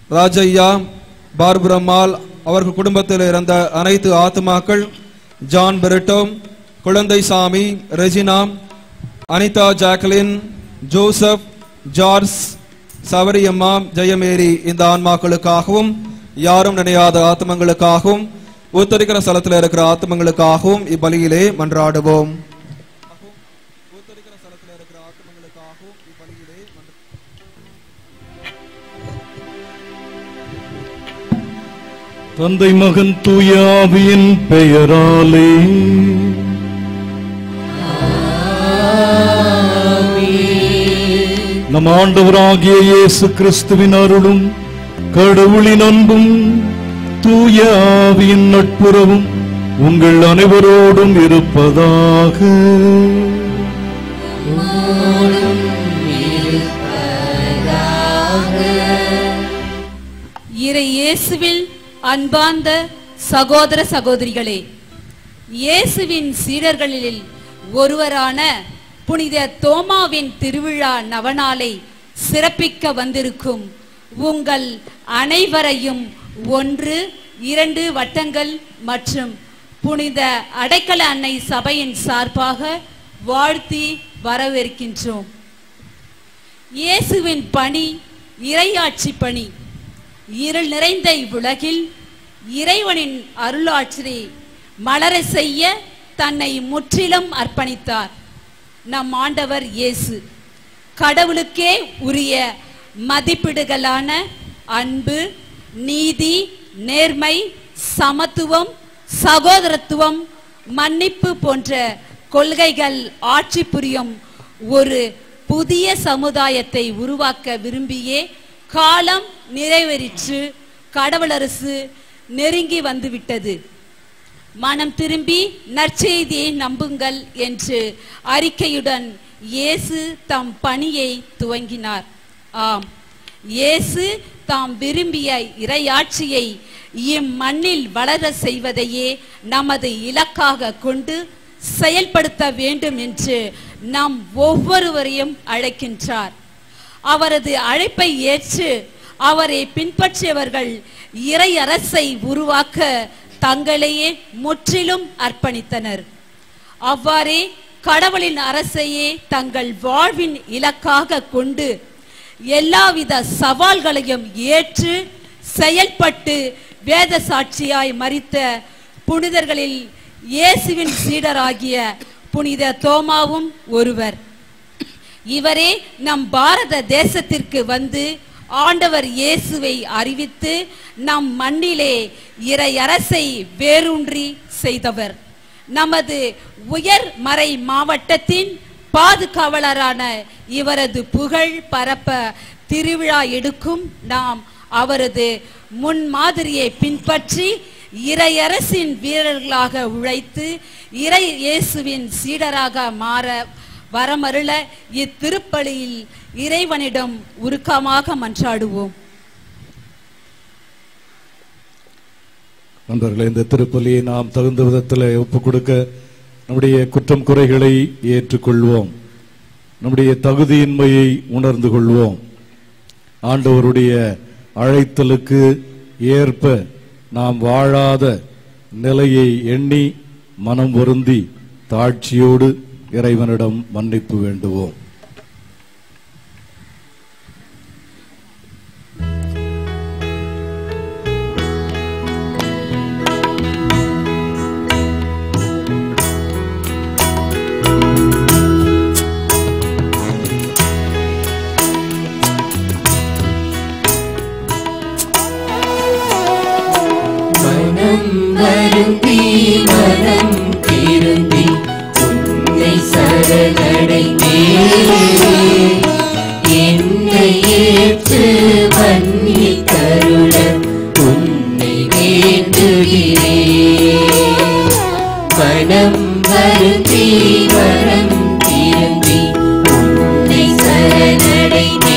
ராஜையா பார்புரம்மாள் அவர்கள் குடும்பத்தில் இருந்த அனைத்து ஆத்துமாக்கள் John Britto Kulandai Samy Regina Anitha Jacqueline Joseph George Savariyamma Jayamary இந்த ஆன்மாக்களுக்காகவும் யாரும் நினையாத ஆத்மங்களுக்காகவும் உத்தரிக்கிற ஸ்தலத்தில் இருக்கிற ஆத்மங்களுக்காகவும் இப்பலியிலே மன்றாடுவோம் தந்தை மகன் தூயாவியின் பெயராலே நம் ஆண்டவராகிய இயேசு கிறிஸ்துவின் அருளும் கடவுளின் அன்பும் தூய ஆவியின் நட்புறவும் உங்கள் அனைவரோடும் இருப்பதாக இறை இயேசுவில் அன்பார்ந்த சகோதர சகோதரிகளே இயேசுவின் சீடர்களில் ஒருவரான புனித தோமாவின் திருவிழா நவநாளை சிறப்பிக்க வந்திருக்கும் உங்கள் அனைவரையும் ஒன்று இரண்டு வட்டங்கள் மற்றும் புனித அடைக்கல அன்னை சபையின் சார்பாக வாழ்த்தி வரவேற்கின்றோம் இயேசுவின் பணி இறையாட்சி பணி இருள் நிறைந்த இவ்வுலகில் இறைவனின் அருளாட்சியை மலர செய்ய தன்னை முற்றிலும் அர்ப்பணித்தார் நம் ஆண்டவர் இயேசு கடவுளுக்கே உரிய மதிப்பீடுகளான அன்பு நீதி நேர்மை சமத்துவம் சகோதரத்துவம் மன்னிப்பு போன்ற கொள்கைகள் ஆட்சி புரியும் ஒரு புதிய சமுதாயத்தை உருவாக்க விரும்பியே காலம் நிறைவேறிற்று கடவுளரசு நெருங்கி வந்துவிட்டது மனம் திரும்பி நற்செய்தியை நம்புங்கள் என்று அறிக்கையுடன் இயேசு தம் பணியை துவங்கினார் ஆம் இயேசு தாம் விரும்பிய இறையாட்சியை இம்மண்ணில் வளர செய்வதையே நமது இலக்காக கொண்டு செயல்படுத்த வேண்டும் என்று நாம் ஒவ்வொருவரையும் அழைக்கின்றார் அவரது அழைப்பை ஏற்று அவரை பின்பற்றியவர்கள் இறையரசை உருவாக்க தங்களையே முற்றிலும் அர்ப்பணித்தனர் அவ்வாறே கடவுளின் அரசையே தங்கள் வாழ்வின் இலக்காக கொண்டு எல்லாவித சவால்களையும் ஏற்று செயல்பட்டு வேத சாட்சியாய் மறித்த புனிதர்களில் இயேசுவின் சீடராகிய புனித தோமாவும் ஒருவர் இவரே நம் பாரத தேசத்திற்கு வந்து ஆண்டவர் இயேசுவை அறிவித்து நம் மண்ணிலே இறையரசை வேரூன்றி செய்தவர் நமது உயர் மறை மாவட்டத்தின் பாதுகாவலரான இவரது புகழ் பரப்ப திருவிழா எடுக்கும் நாம் அவரது முன்மாதிரியை பின்பற்றி இறையரசின் வீரர்களாக உழைத்து இறை இயேசுவின் சீடராக மாற வரமருள இத்திருப்பலியில் இறைவனிடம் உருக்கமாக மன்றாடுவோம் நண்பர்களே இந்த திருப்பலியை நாம் தகுந்த விதத்தில் ஒப்புக் கொடுக்க நம்முடைய குற்றம் குறைகளை ஏற்றுக்கொள்வோம் நம்முடைய தகுதியின்மையை உணர்ந்து கொள்வோம் ஆண்டவருடைய அழைத்தலுக்கு ஏற்ப நாம் வாழாத நிலையை எண்ணி மனம் வருந்தி தாட்சியோடு இறைவனிடம் மன்னிப்பு வேண்டுவோம் மனம் வருந்தி மனம் திருந்தி உன்னை சரணடைந்தே என்னை ஏற்று மன்னித்தருள உன்னை வேண்டுகிறே மனம் வருந்தி மனம் திருந்தி உன்னை சரணடைந்தே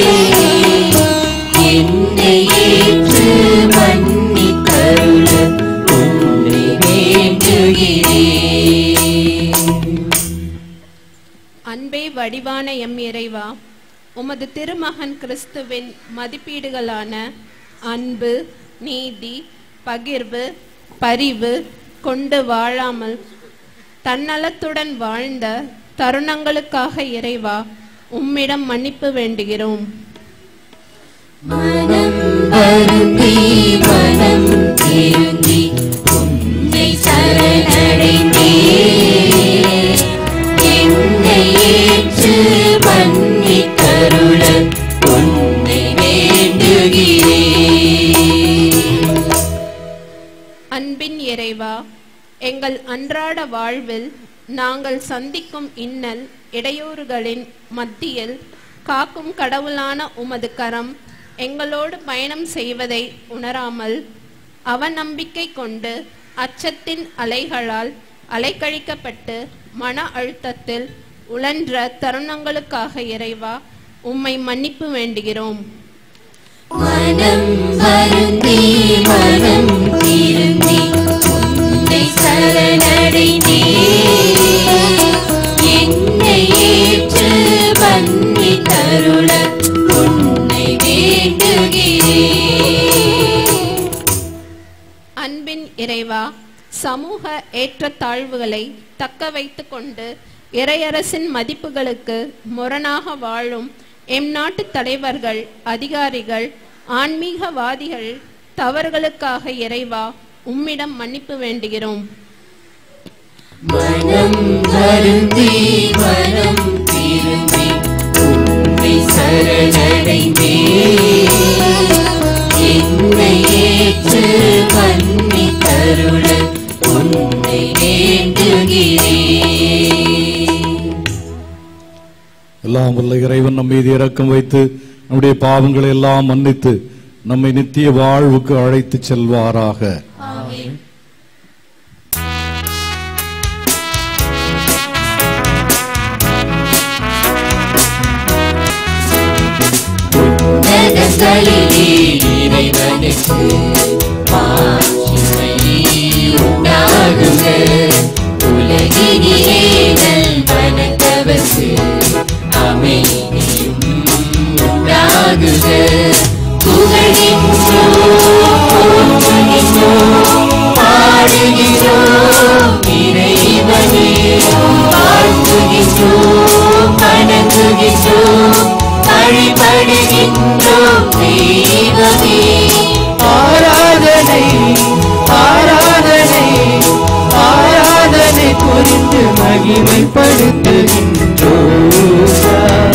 என்னை ஏற்று மன்னித்தருள உன்னை வேண்டுகிறேன் அன்பே வடிவான எம் இறைவா உமது திருமகன் கிறிஸ்துவின் மதிப்பீடுகளான அன்பு நீதி பகிர்வு பரிவு கொண்டு வாழாமல் தன்னலத்துடன் வாழ்ந்த தருணங்களுக்காக இறைவா உம்மிடம் மன்னிப்பு வேண்டுகிறோம் மனம் வருந்தி மனம் திருந்தி உன்னை சரணடைந்தே என்னை ஏற்று மன்னித்தருள உன்னை வேண்டுகிறேன் அன்பின் இறைவா எங்கள் அன்றாட வாழ்வில் நாங்கள் சந்திக்கும் இன்னல் இடையூறுகளின் மத்தியில் காக்கும் கடவுளான உமது கரம் எங்களோடு பயணம் செய்வதை உணராமல் அவநம்பிக்கை கொண்டு அச்சத்தின் அலைகளால் அலைக்கழிக்கப்பட்டு மன அழுத்தத்தில் உழன்ற தருணங்களுக்காக இறைவா உம்மை மன்னிப்பு வேண்டுகிறோம் மனம் வருந்தி மனம் திருந்தி உன்னை சரணடைந்தே என்னை ஏற்று மன்னித்தருள உன்னை வேண்டுகிறேன் அன்பின் இறைவா சமூக ஏற்றத்தாழ்வுகளை தக்க வைத்து கொண்டு இறையரசின் மதிப்புகளுக்கு முரணாக வாழும் எம் நாட்டு தலைவர்கள் அதிகாரிகள் ஆன்மீகவாதிகள் தவறுகளுக்காக இறைவா உம்மிடம் மன்னிப்பு வேண்டுகிறோம் மனம் வருந்தி மனம் திரும்பி உன்னை சரணடைந்தே என்னை ஏற்று மன்னித்தருள உன்னை வேண்டுகிறேன் எல்லாம் வல்ல இறைவன் நம் மீது இரக்கம் வைத்து நம்முடைய பாவங்களை எல்லாம் மன்னித்து நம்மை நித்திய வாழ்வுக்கு அழைத்து செல்வாராக ஆமென் உன்னதங்களிலே இறைவனுக்கு மாட்சிமை உண்டாகுக. உலகினிலே நல்வனத்தவர்க்கு அமைதியும் உண்டாகுக. புகழ்கின்றோம், போற்றுகின்றோம், பாடுகின்றோம் இறைவனே. வாழ்த்துகின்றோம், வணங்குகின்றோம், வழிபடுகின்றோம் தெய்வமே. ஆராதனை ஆராதனை ஆராதனை புரிந்து மகிமைப்படுத்துகின்றோம்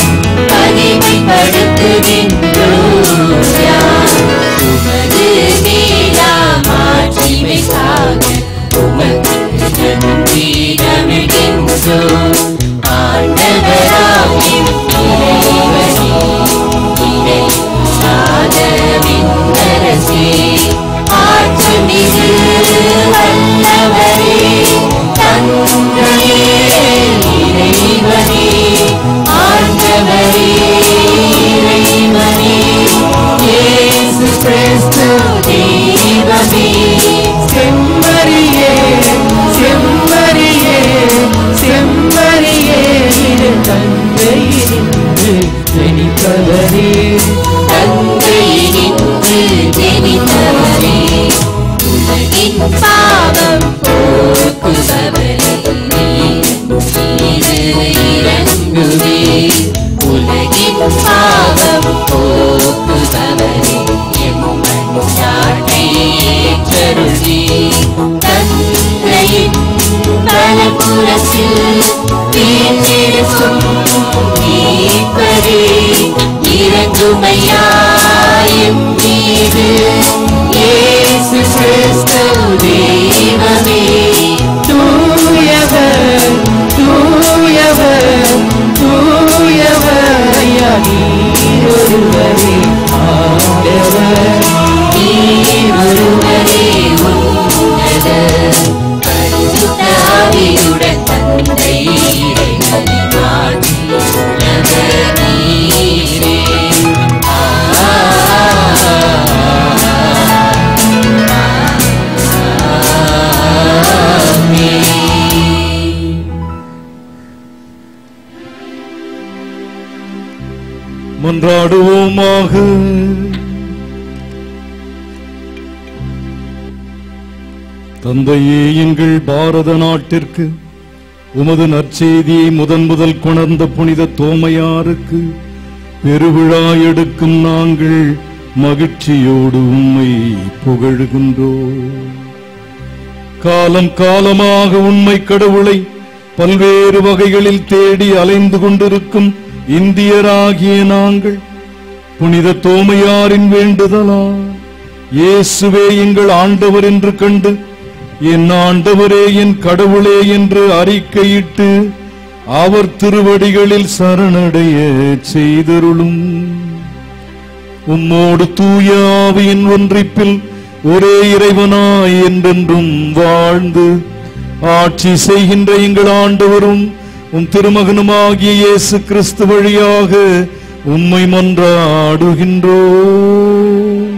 மகிமைப்படுத்துகின்றோம் யாம். உமது நீலா மாட்சிமைக்காக உமக்கு நன்றி தமிழ்கின்றோம். ஆண்டவராகிய இறைவனே, இறையில்லாத விண்ணரசே, ஆற்றுமிகு வல்லவரே, தந்தையே, இறைவனே, ஆண்டவரே, இறைவனே, இயேசு கிறிஸ்து தெய்வமே, செம்மறியே செம்மறியே செம்மறியே இது தந்தையினின்று ஜெனிப்பவரே தந்தையினின்று ஜெனித்தவரே, உலகின் பாவம் போக்குபவரே, நீர் இறங்குவே. உலகின் பாவம் போக்குபவரே, எம் மன்றாட்டை ஏற்றருள்வே. தந்தையின் வலப்புறத்தில் வீற்றிருக்கும் மீட்பரே, இறங்குமையாயும் மீது இயேசு கிறிஸ்து தெய்வமே தூயவர் தூயவர் தூயவர் ஐயா நீர் ஒருவரே ஆண்டவர் நீர் ஒருவரே உன்னத பரிசுத்த ஆவியுடன் தந்தை இறைவனின் ஆட்சியுள்ளவர் நீரே. மன்றாடுவோமாக தந்தையே எங்கள் பாரத நாட்டிற்கு உமது நற்செய்தியை முதன் முதல் கொணர்ந்த புனித தோமையாருக்கு பெருவிழா எடுக்கும் நாங்கள் மகிழ்ச்சியோடு உம்மை புகழுகின்றோம் காலம் காலமாக உண்மை கடவுளை பல்வேறு வகைகளில் தேடி அலைந்து கொண்டிருக்கும் இந்தியராகிய நாங்கள் புனித தோமையாரின் வேண்டுதலால் இயேசுவே எங்கள் ஆண்டவர் என்று கண்டு என் ஆண்டவரே என் கடவுளே என்று அறிக்கையிட்டு அவர் திருவடிகளில் சரணடைய செய்தருளும் உம்மோடு தூய ஆவியின் ஒன்றிப்பில் ஒரே இறைவனாய் என்றென்றும் வாழ்ந்து ஆட்சி செய்கின்ற எங்கள் ஆண்டவரும் உம் திருமகனுமாகிய இயேசு கிறிஸ்து வழியாக உம்மை மன்றாடுகின்றோம்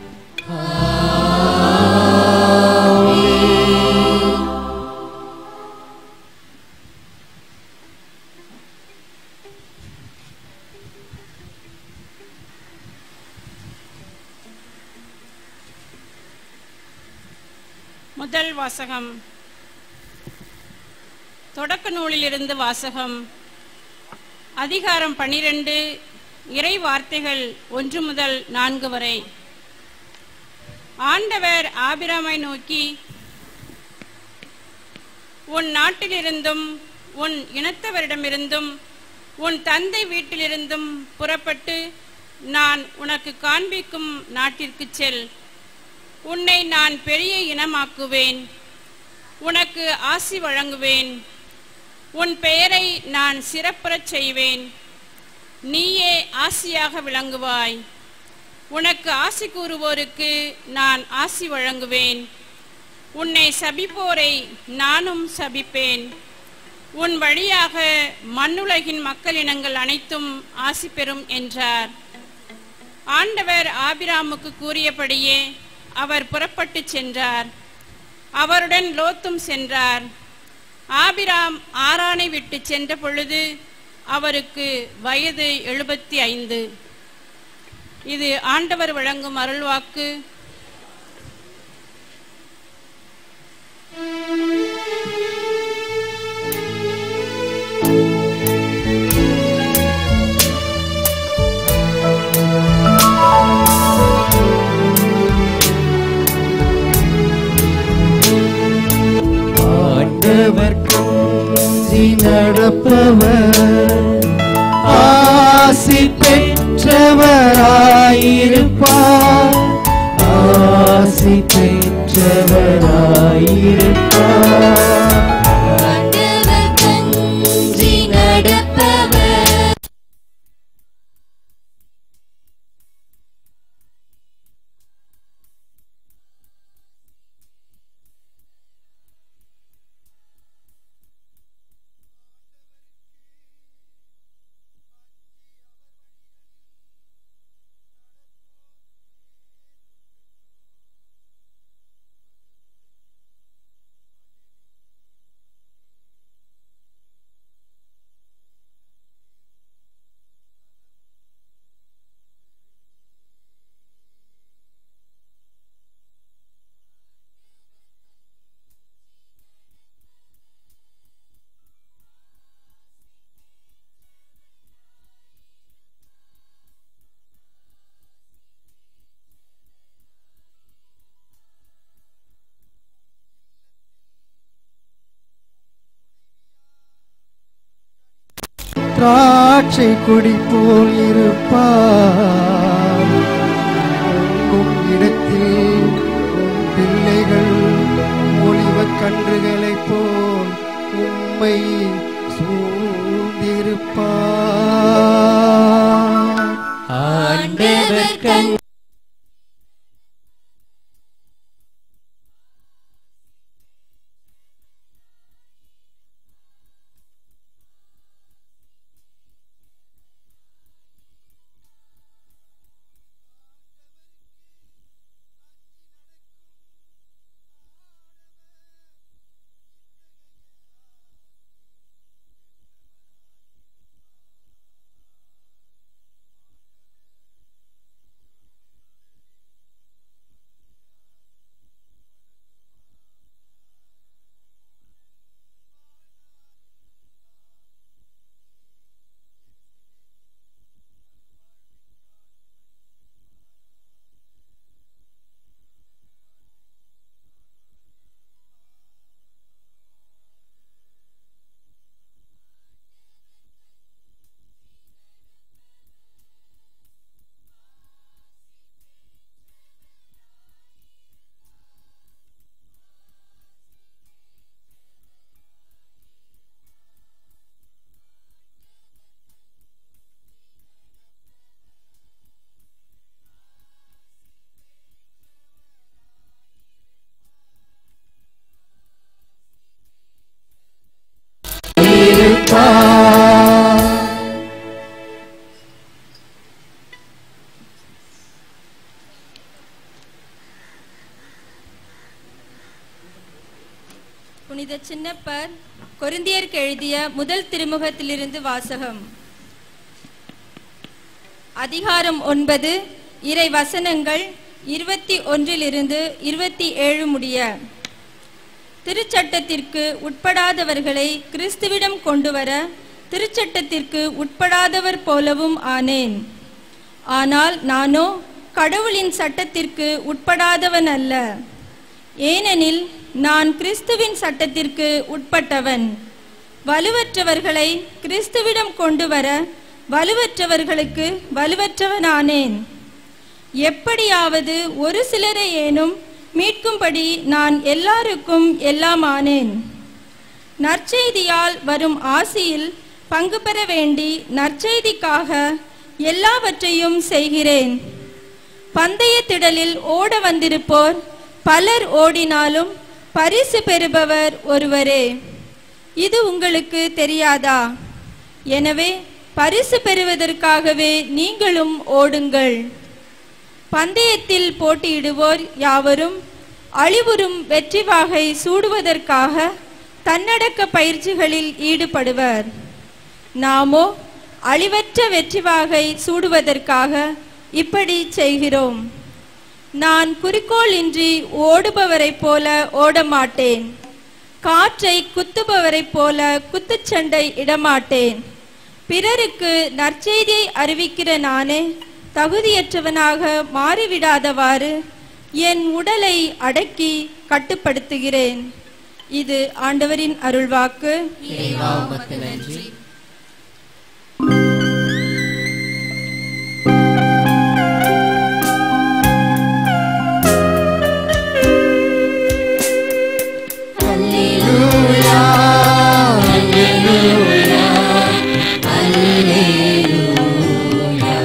முதல் வாசகம் தொடக்க நூலிலிருந்து வாசகம் அதிகாரம் பனிரெண்டு இறை வார்த்தைகள் ஒன்று முதல் நான்கு வரை ஆண்டவர் ஆபிராமை நோக்கி உன் நாட்டிலிருந்தும் உன் இனத்தவரிடமிருந்தும் உன் தந்தை வீட்டிலிருந்தும் புறப்பட்டு நான் உனக்கு காண்பிக்கும் நாட்டிற்குச் செல் உன்னை நான் பெரிய இனமாக்குவேன் உனக்கு ஆசி வழங்குவேன் உன் பெயரை நான் சிறப்புறச் செய்வேன் நீயே ஆசியாக விளங்குவாய் உனக்கு ஆசி கூறுவோருக்கு நான் ஆசி வழங்குவேன் உன்னை சபிப்போரை நானும் சபிப்பேன் உன் வழியாக மண்ணுலகின் மக்களினங்கள் அனைத்தும் ஆசி பெறும் என்றார் ஆண்டவர் ஆபிராமுக்கு கூறியபடியே அவர் புறப்பட்டுச் சென்றார் அவருடன் லோத்தும் சென்றார் ஆபிராம் ஆரானை விட்டு சென்ற பொழுது அவருக்கு வயது எழுபத்தி ஐந்து இது ஆண்டவர் வழங்கும் அருள்வாக்கு ஆண்டவர் கொஞ்சி நடப்பவர் ஆசி பெற்றவராயிருப்பார் ஆசி பெற்றவராயிருப்பார் ஆண்டவர் கஞ்சி நடப்பவர் திராட்சை கொடி போல் இருப்பார் உம் இடத்தில் உம் பிள்ளைகள் ஒளிவக் கன்றுகளைப் போல் உம்மை சூழ்ந்திருப்பார் ஆண்டவர் கண் புனித சின்னப்பர் கொரிந்தியருக்கு எழுதிய முதல் திருமுகத்திலிருந்து வாசகம் அதிகாரம் ஒன்பது இறை வசனங்கள் இருபத்தி ஒன்றிலிருந்து இருபத்தி ஏழு முடிய திருச்சட்டத்திற்கு உட்படாதவர்களை கிறிஸ்துவிடம் கொண்டுவர திருச்சட்டத்திற்கு உட்படாதவர் போலவும் ஆனேன் ஆனால் நானோ கடவுளின் சட்டத்திற்கு உட்படாதவன் அல்ல ஏனெனில் நான் கிறிஸ்துவின் சட்டத்திற்கு உட்பட்டவன் வலுவற்றவர்களை கிறிஸ்துவிடம் கொண்டு வர வலுவற்றவர்களுக்கு வலுவற்றவனானேன் எப்படியாவது ஒரு சிலரை ஏனும் மீட்கும்படி நான் எல்லாருக்கும் எல்லாம் ஆனேன் நற்செய்தியால் வரும் ஆசியில் பங்கு பெற வேண்டி நற்செய்திக்காக எல்லாவற்றையும் செய்கிறேன் பந்தய திடலில் ஓட வந்திருப்போர் பலர் ஓடினாலும் பரிசு பெறுபவர் ஒருவரே இது உங்களுக்கு தெரியாதா எனவே பரிசு பெறுவதற்காகவே நீங்களும் ஓடுங்கள் பந்தயத்தில் போட்டியிடுவோர் யாவரும் அழிவுறும் வெற்றி வாகை சூடுவதற்காக தன்னடக்க பயிற்சிகளில் ஈடுபடுவர் நாமோ அழிவற்ற வெற்றி வாகை சூடுவதற்காக இப்படி செய்கிறோம் நான் குறிக்கோள் இன்றி ஓடுபவரைப் போல ஓட மாட்டேன் காற்றை குத்துபவரைப் போல குத்துச்சண்டை இடமாட்டேன் பிறருக்கு நற்செய்தியை அறிவிக்கிற நானே தகுதியற்றவனாக மாறிவிடாதவாறு என் உடலை அடக்கி கட்டுப்படுத்துகிறேன் இது ஆண்டவரின் அருள்வாக்கு இறைவா உமக்கு நன்றி அல்லேலூயா அல்லேலூயா அல்லேலூயா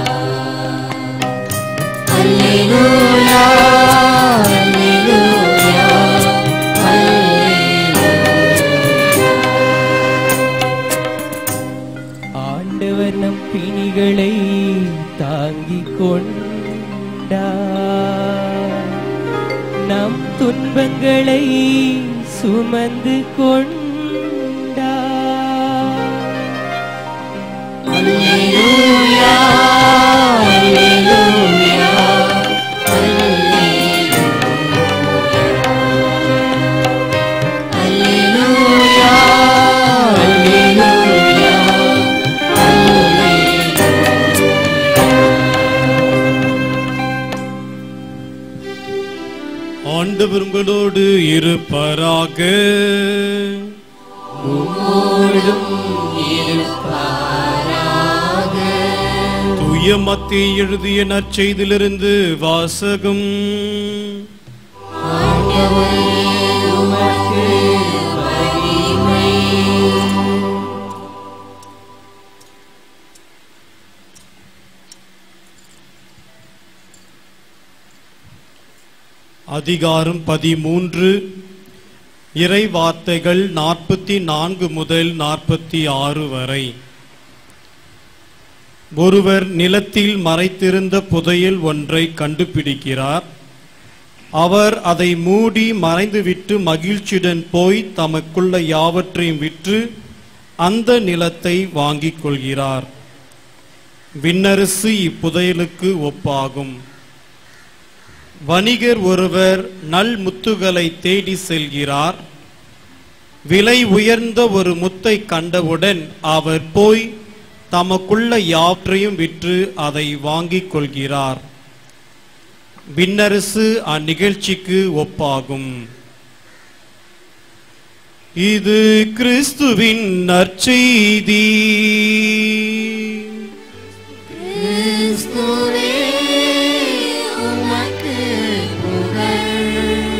அல்லேலூயா அல்லேலூயா ஆண்டவர் நம் பிணிகளை தாங்கிக் கொண்டார் நம் துன்பங்களை சுமந்து கொண்டார் அல்லேலூயா அல்லேலூயா அல்லேலூயா அல்லேலூயா ஆண்டவர் உங்களோடு இருப்பாராக தூய மத்திய எழுதிய நற்செய்திலிருந்து வாசகம் அதிகாரம் பதிமூன்று இறை வார்த்தைகள் நாற்பத்தி நான்கு முதல் நாற்பத்தி ஆறு வரை ஒருவர் நிலத்தில் மறைத்திருந்த புதையல் ஒன்றை கண்டுபிடிக்கிறார் அவர் அதை மூடி மறைந்துவிட்டு மகிழ்ச்சியுடன் போய் தமக்குள்ள யாவற்றையும் விற்று அந்த நிலத்தை வாங்கிக் கொள்கிறார் விண்ணரசு இப்புதையலுக்கு ஒப்பாகும் வணிகர் ஒருவர் நல் முத்துகளை தேடி செல்கிறார் விலை உயர்ந்த ஒரு முத்தை கண்டவுடன் அவர் போய் தமக்குள்ள யாவற்றையும் விற்று அதை வாங்கிக் கொள்கிறார் விண்ணரசு அந்நிகழ்ச்சிக்கு ஒப்பாகும் இது கிறிஸ்துவின் நற்செய்தி கிறிஸ்துவே உமக்கு புகழ்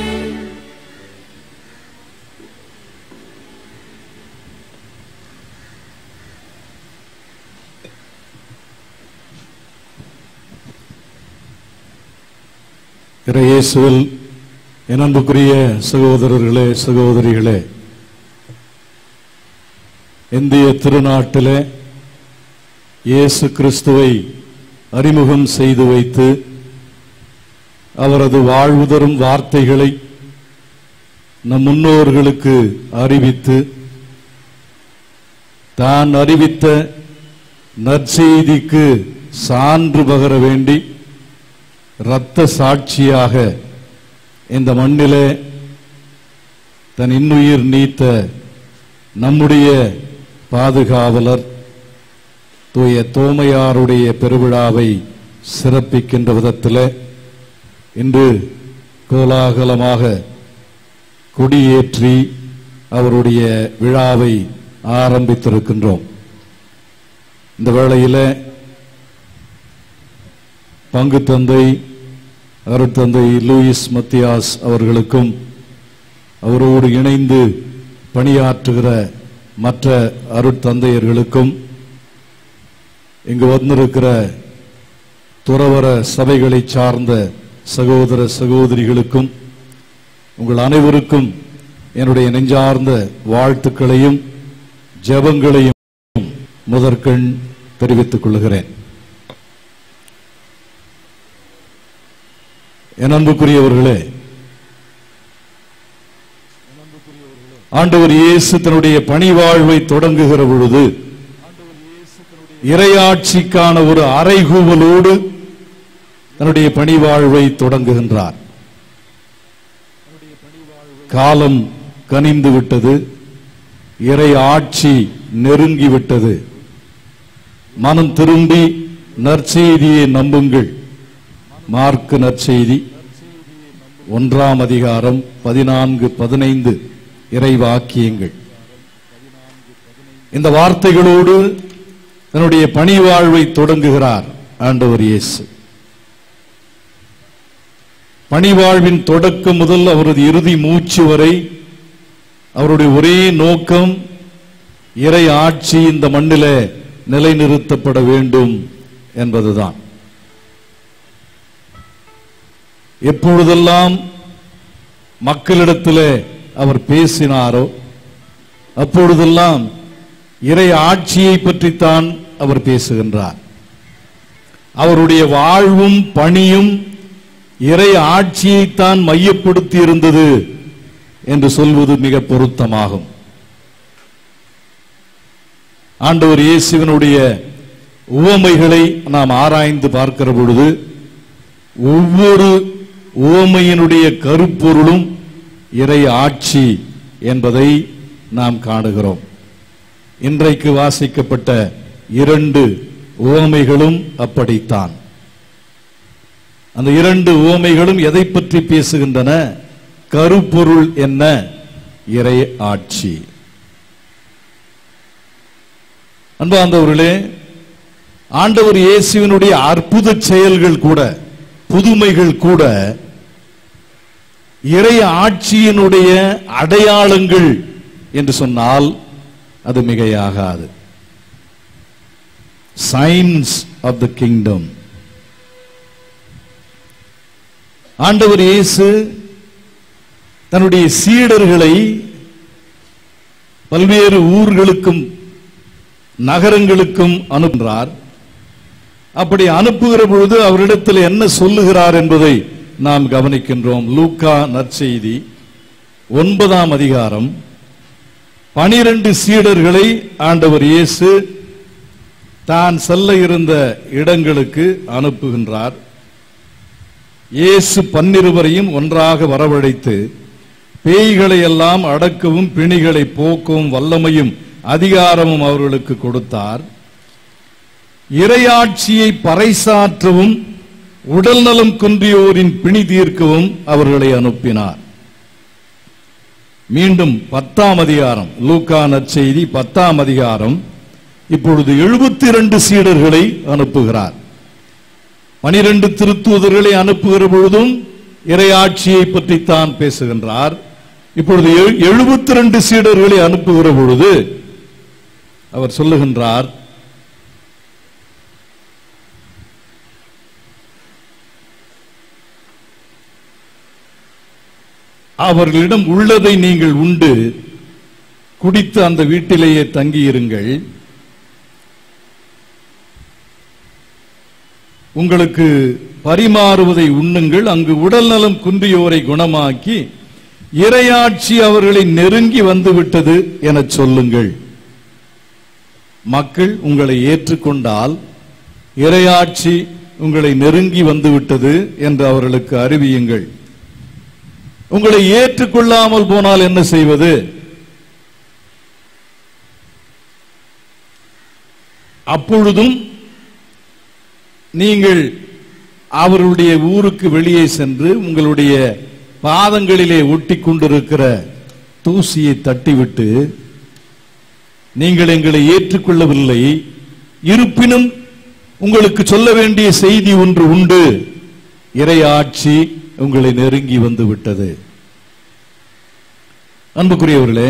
இறையேசுவில் என் அன்புக்குரிய சகோதரர்களே சகோதரிகளே இந்திய திருநாட்டிலே இயேசு கிறிஸ்துவை அறிமுகம் செய்து வைத்து அவரது வாழ்வு தரும் வார்த்தைகளை நம் முன்னோர்களுக்கு அறிவித்து தான் அறிவித்த நற்செய்திக்கு சான்று பகர வேண்டி இரத்த சாட்சியாக இந்த மண்ணிலே தன் இன்னுயிர் நீத்த நம்முடைய பாதுகாவலர் தூய தோமையாருடைய பெருவிழாவை சிறப்பிக்கின்ற விதத்தில் இன்று கோலாகலமாக கொடியேற்றி அவருடைய விழாவை ஆரம்பித்திருக்கின்றோம் இந்த வேளையில பங்கு தந்தை அருட்தந்தை லூயிஸ் மத்தியாஸ் அவர்களுக்கும் அவரோடு இணைந்து பணியாற்றுகிற மற்ற அருட்தந்தையர்களுக்கும் இங்கு வந்திருக்கிற துறவர சபைகளை சார்ந்த சகோதர சகோதரிகளுக்கும் உங்கள் அனைவருக்கும் என்னுடைய நெஞ்சார்ந்த வாழ்த்துக்களையும் ஜெபங்களையும் முதற்கண் தெரிவித்துக் கொள்கிறேன் என் அன்புக்குரியவர்களே ஆண்டவர் இயேசு தன்னுடைய பணி வாழ்வை தொடங்குகிற பொழுது இறையாட்சிக்கான ஒரு அறைகூவலோடு தன்னுடைய பணி வாழ்வை தொடங்குகின்றார் காலம் கனிந்து விட்டது இறை ஆட்சி நெருங்கி விட்டது மனம் திரும்பி நற்செய்தியை நம்புங்கள் மார்க்கு நற்செய்தி ஒன்றாம் அதிகாரம் பதினான்கு பதினைந்து இறைவாக்கியங்கள் இந்த வார்த்தைகளோடு தன்னுடைய பணி வாழ்வை தொடங்குகிறார் ஆண்டவர் இயேசு பணிவாழ்வின் தொடக்கம் முதல் அவரது இறுதி மூச்சு வரை அவருடைய ஒரே நோக்கம் இறை ஆட்சி இந்த மண்ணிலே நிலைநிறுத்தப்பட வேண்டும் என்பதுதான் எப்பொழுதெல்லாம் மக்களிடத்திலே அவர் பேசினாரோ அப்பொழுதெல்லாம் இறை ஆட்சியை பற்றித்தான் அவர் பேசுகின்றார் அவருடைய வாழ்வும் பணியும் இறை ஆட்சியைத்தான் மையப்படுத்தி இருந்தது என்று சொல்வது மிக பொருத்தமாகும் ஆண்டவர் இயேசுவினுடைய உவமைகளை நாம் ஆராய்ந்து பார்க்கிற பொழுது ஒவ்வொரு உவமையினுடைய கருப்பொருளும் இறை ஆட்சி என்பதை நாம் காணுகிறோம் இன்றைக்கு வாசிக்கப்பட்ட இரண்டு உவமைகளும் அப்படித்தான் அந்த இரண்டு உவமைகளும் எதை பற்றி பேசுகின்றன கருப்பொருள் என்ன இறை ஆட்சி அன்பார்ந்தவர்களே ஆண்டவர் இயேசுவினுடைய அற்புத செயல்கள் கூட புதுமைகள் கூட இறை ஆட்சியினுடைய அடையாளங்கள் என்று சொன்னால் அது மிகையாகாது சயின்ஸ் ஆஃப் த கிங்டம் ஆண்டவர் இயேசு தன்னுடைய சீடர்களை பல்வேறு ஊர்களுக்கும் நகரங்களுக்கும் அனுப்புகிறார் அப்படி அனுப்புகிற பொழுது அவரிடத்தில் என்ன சொல்லுகிறார் என்பதை நாம் கவனிக்கின்றோம் லூக்கா நற்செய்தி ஒன்பதாம் அதிகாரம் பனிரெண்டு சீடர்களை ஆண்டவர் இயேசு தான் செல்ல இருந்த இடங்களுக்கு அனுப்புகின்றார் இயேசு பன்னிருவரையும் ஒன்றாக வரவழைத்து பேய்களை எல்லாம் அடக்கவும் பிணிகளை போக்கவும் வல்லமையும் அதிகாரமும் அவர்களுக்கு கொடுத்தார் இரையாட்சியை பறைசாற்றவும் உடல் நலம் குன்றியோரின் பிணி தீர்க்கவும் அவர்களை அனுப்பினார் மீண்டும் பத்தாம் அதிகாரம் லூக்கா நற்செய்தி பத்தாம் அதிகாரம் இப்பொழுது எழுபத்தி இரண்டு சீடர்களை அனுப்புகிறார் பனிரெண்டு திருத்தூதர்களை அனுப்புகிற பொழுதும் இறையாட்சியை பற்றித்தான் பேசுகின்றார் இப்பொழுது எழுபத்தி ரெண்டு சீடர்களை அனுப்புகிற பொழுது அவர் சொல்லுகின்றார் அவர்களிடம் உள்ளதை நீங்கள் உண்டு குடித்து அந்த வீட்டிலேயே தங்கியிருங்கள் உங்களுக்கு பரிமாறுவதை உண்ணுங்கள் அங்கு உடல் நலம் குன்றியோரை குணமாக்கி இரையாட்சி அவர்களை நெருங்கி வந்து விட்டது எனச் சொல்லுங்கள் மக்கள் உங்களை ஏற்றுக்கொண்டால் இரையாட்சி உங்களை நெருங்கி வந்து விட்டது என்று அவர்களுக்கு அறிவியுங்கள் உங்களை ஏற்றுக்கொள்ளாமல் போனால் என்ன செய்வது அப்பொழுதும் நீங்கள் அவருடைய ஊருக்கு வெளியே சென்று உங்களுடைய பாதங்களிலே ஒட்டி கொண்டிருக்கிற தூசியை தட்டிவிட்டு நீங்கள் எங்களை ஏற்றுக்கொள்ளவில்லை இருப்பினும் உங்களுக்கு சொல்ல வேண்டிய செய்தி ஒன்று உண்டு இறையாட்சி உங்களை நெருங்கி வந்து விட்டது அன்புக்குரியவர்களே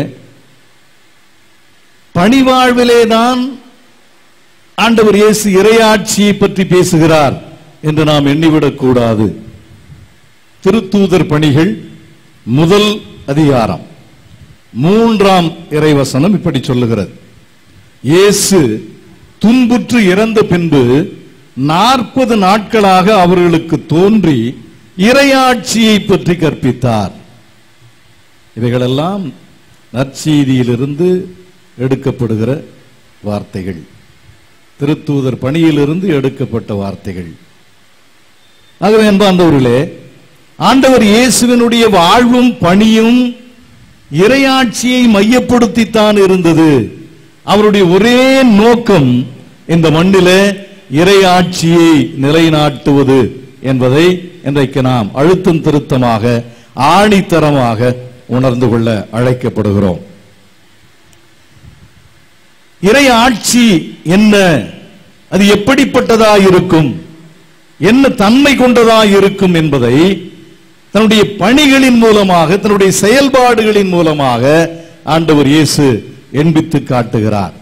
பணிவாழ்விலே தான் ஆண்டவர் இயேசு இறையாட்சியை பற்றி பேசுகிறார் என்று நாம் எண்ணிவிடக் கூடாது திருத்தூதர் பணிகள் முதல் அதிகாரம் மூன்றாம் இறைவசனம் இப்படி சொல்லுகிறது இயேசு துன்புற்று இறந்த பின்பு நாற்பது நாட்களாக அவர்களுக்கு தோன்றி இறையாட்சியை பற்றி கற்பித்தார் இவைகளெல்லாம் நற்செய்தியிலிருந்து எடுக்கப்படுகிற வார்த்தைகள் திருத்தூதர் பணியிலிருந்து எடுக்கப்பட்ட வார்த்தைகள் ஆகவே என்பாந்தவர்களே ஆண்டவர் இயேசுவினுடைய வாழ்வும் பணியும் இறையாட்சியை மையப்படுத்தித்தான் இருந்தது அவருடைய ஒரே நோக்கம் இந்த மண்ணிலே இறையாட்சியை நிலைநாட்டுவது என்பதை இன்றைக்கு நாம் அழுத்தம் திருத்தமாக ஆணித்தரமாக உணர்ந்து கொள்ள அழைக்கப்படுகிறோம் இறை ஆட்சி என்ன அது எப்படிப்பட்டதா இருக்கும் என்ன தன்மை கொண்டதா இருக்கும் என்பதை தன்னுடைய பணிகளின் மூலமாக தன்னுடைய செயல்பாடுகளின் மூலமாக ஆண்டவர் இயேசு எண்பித்து காட்டுகிறார்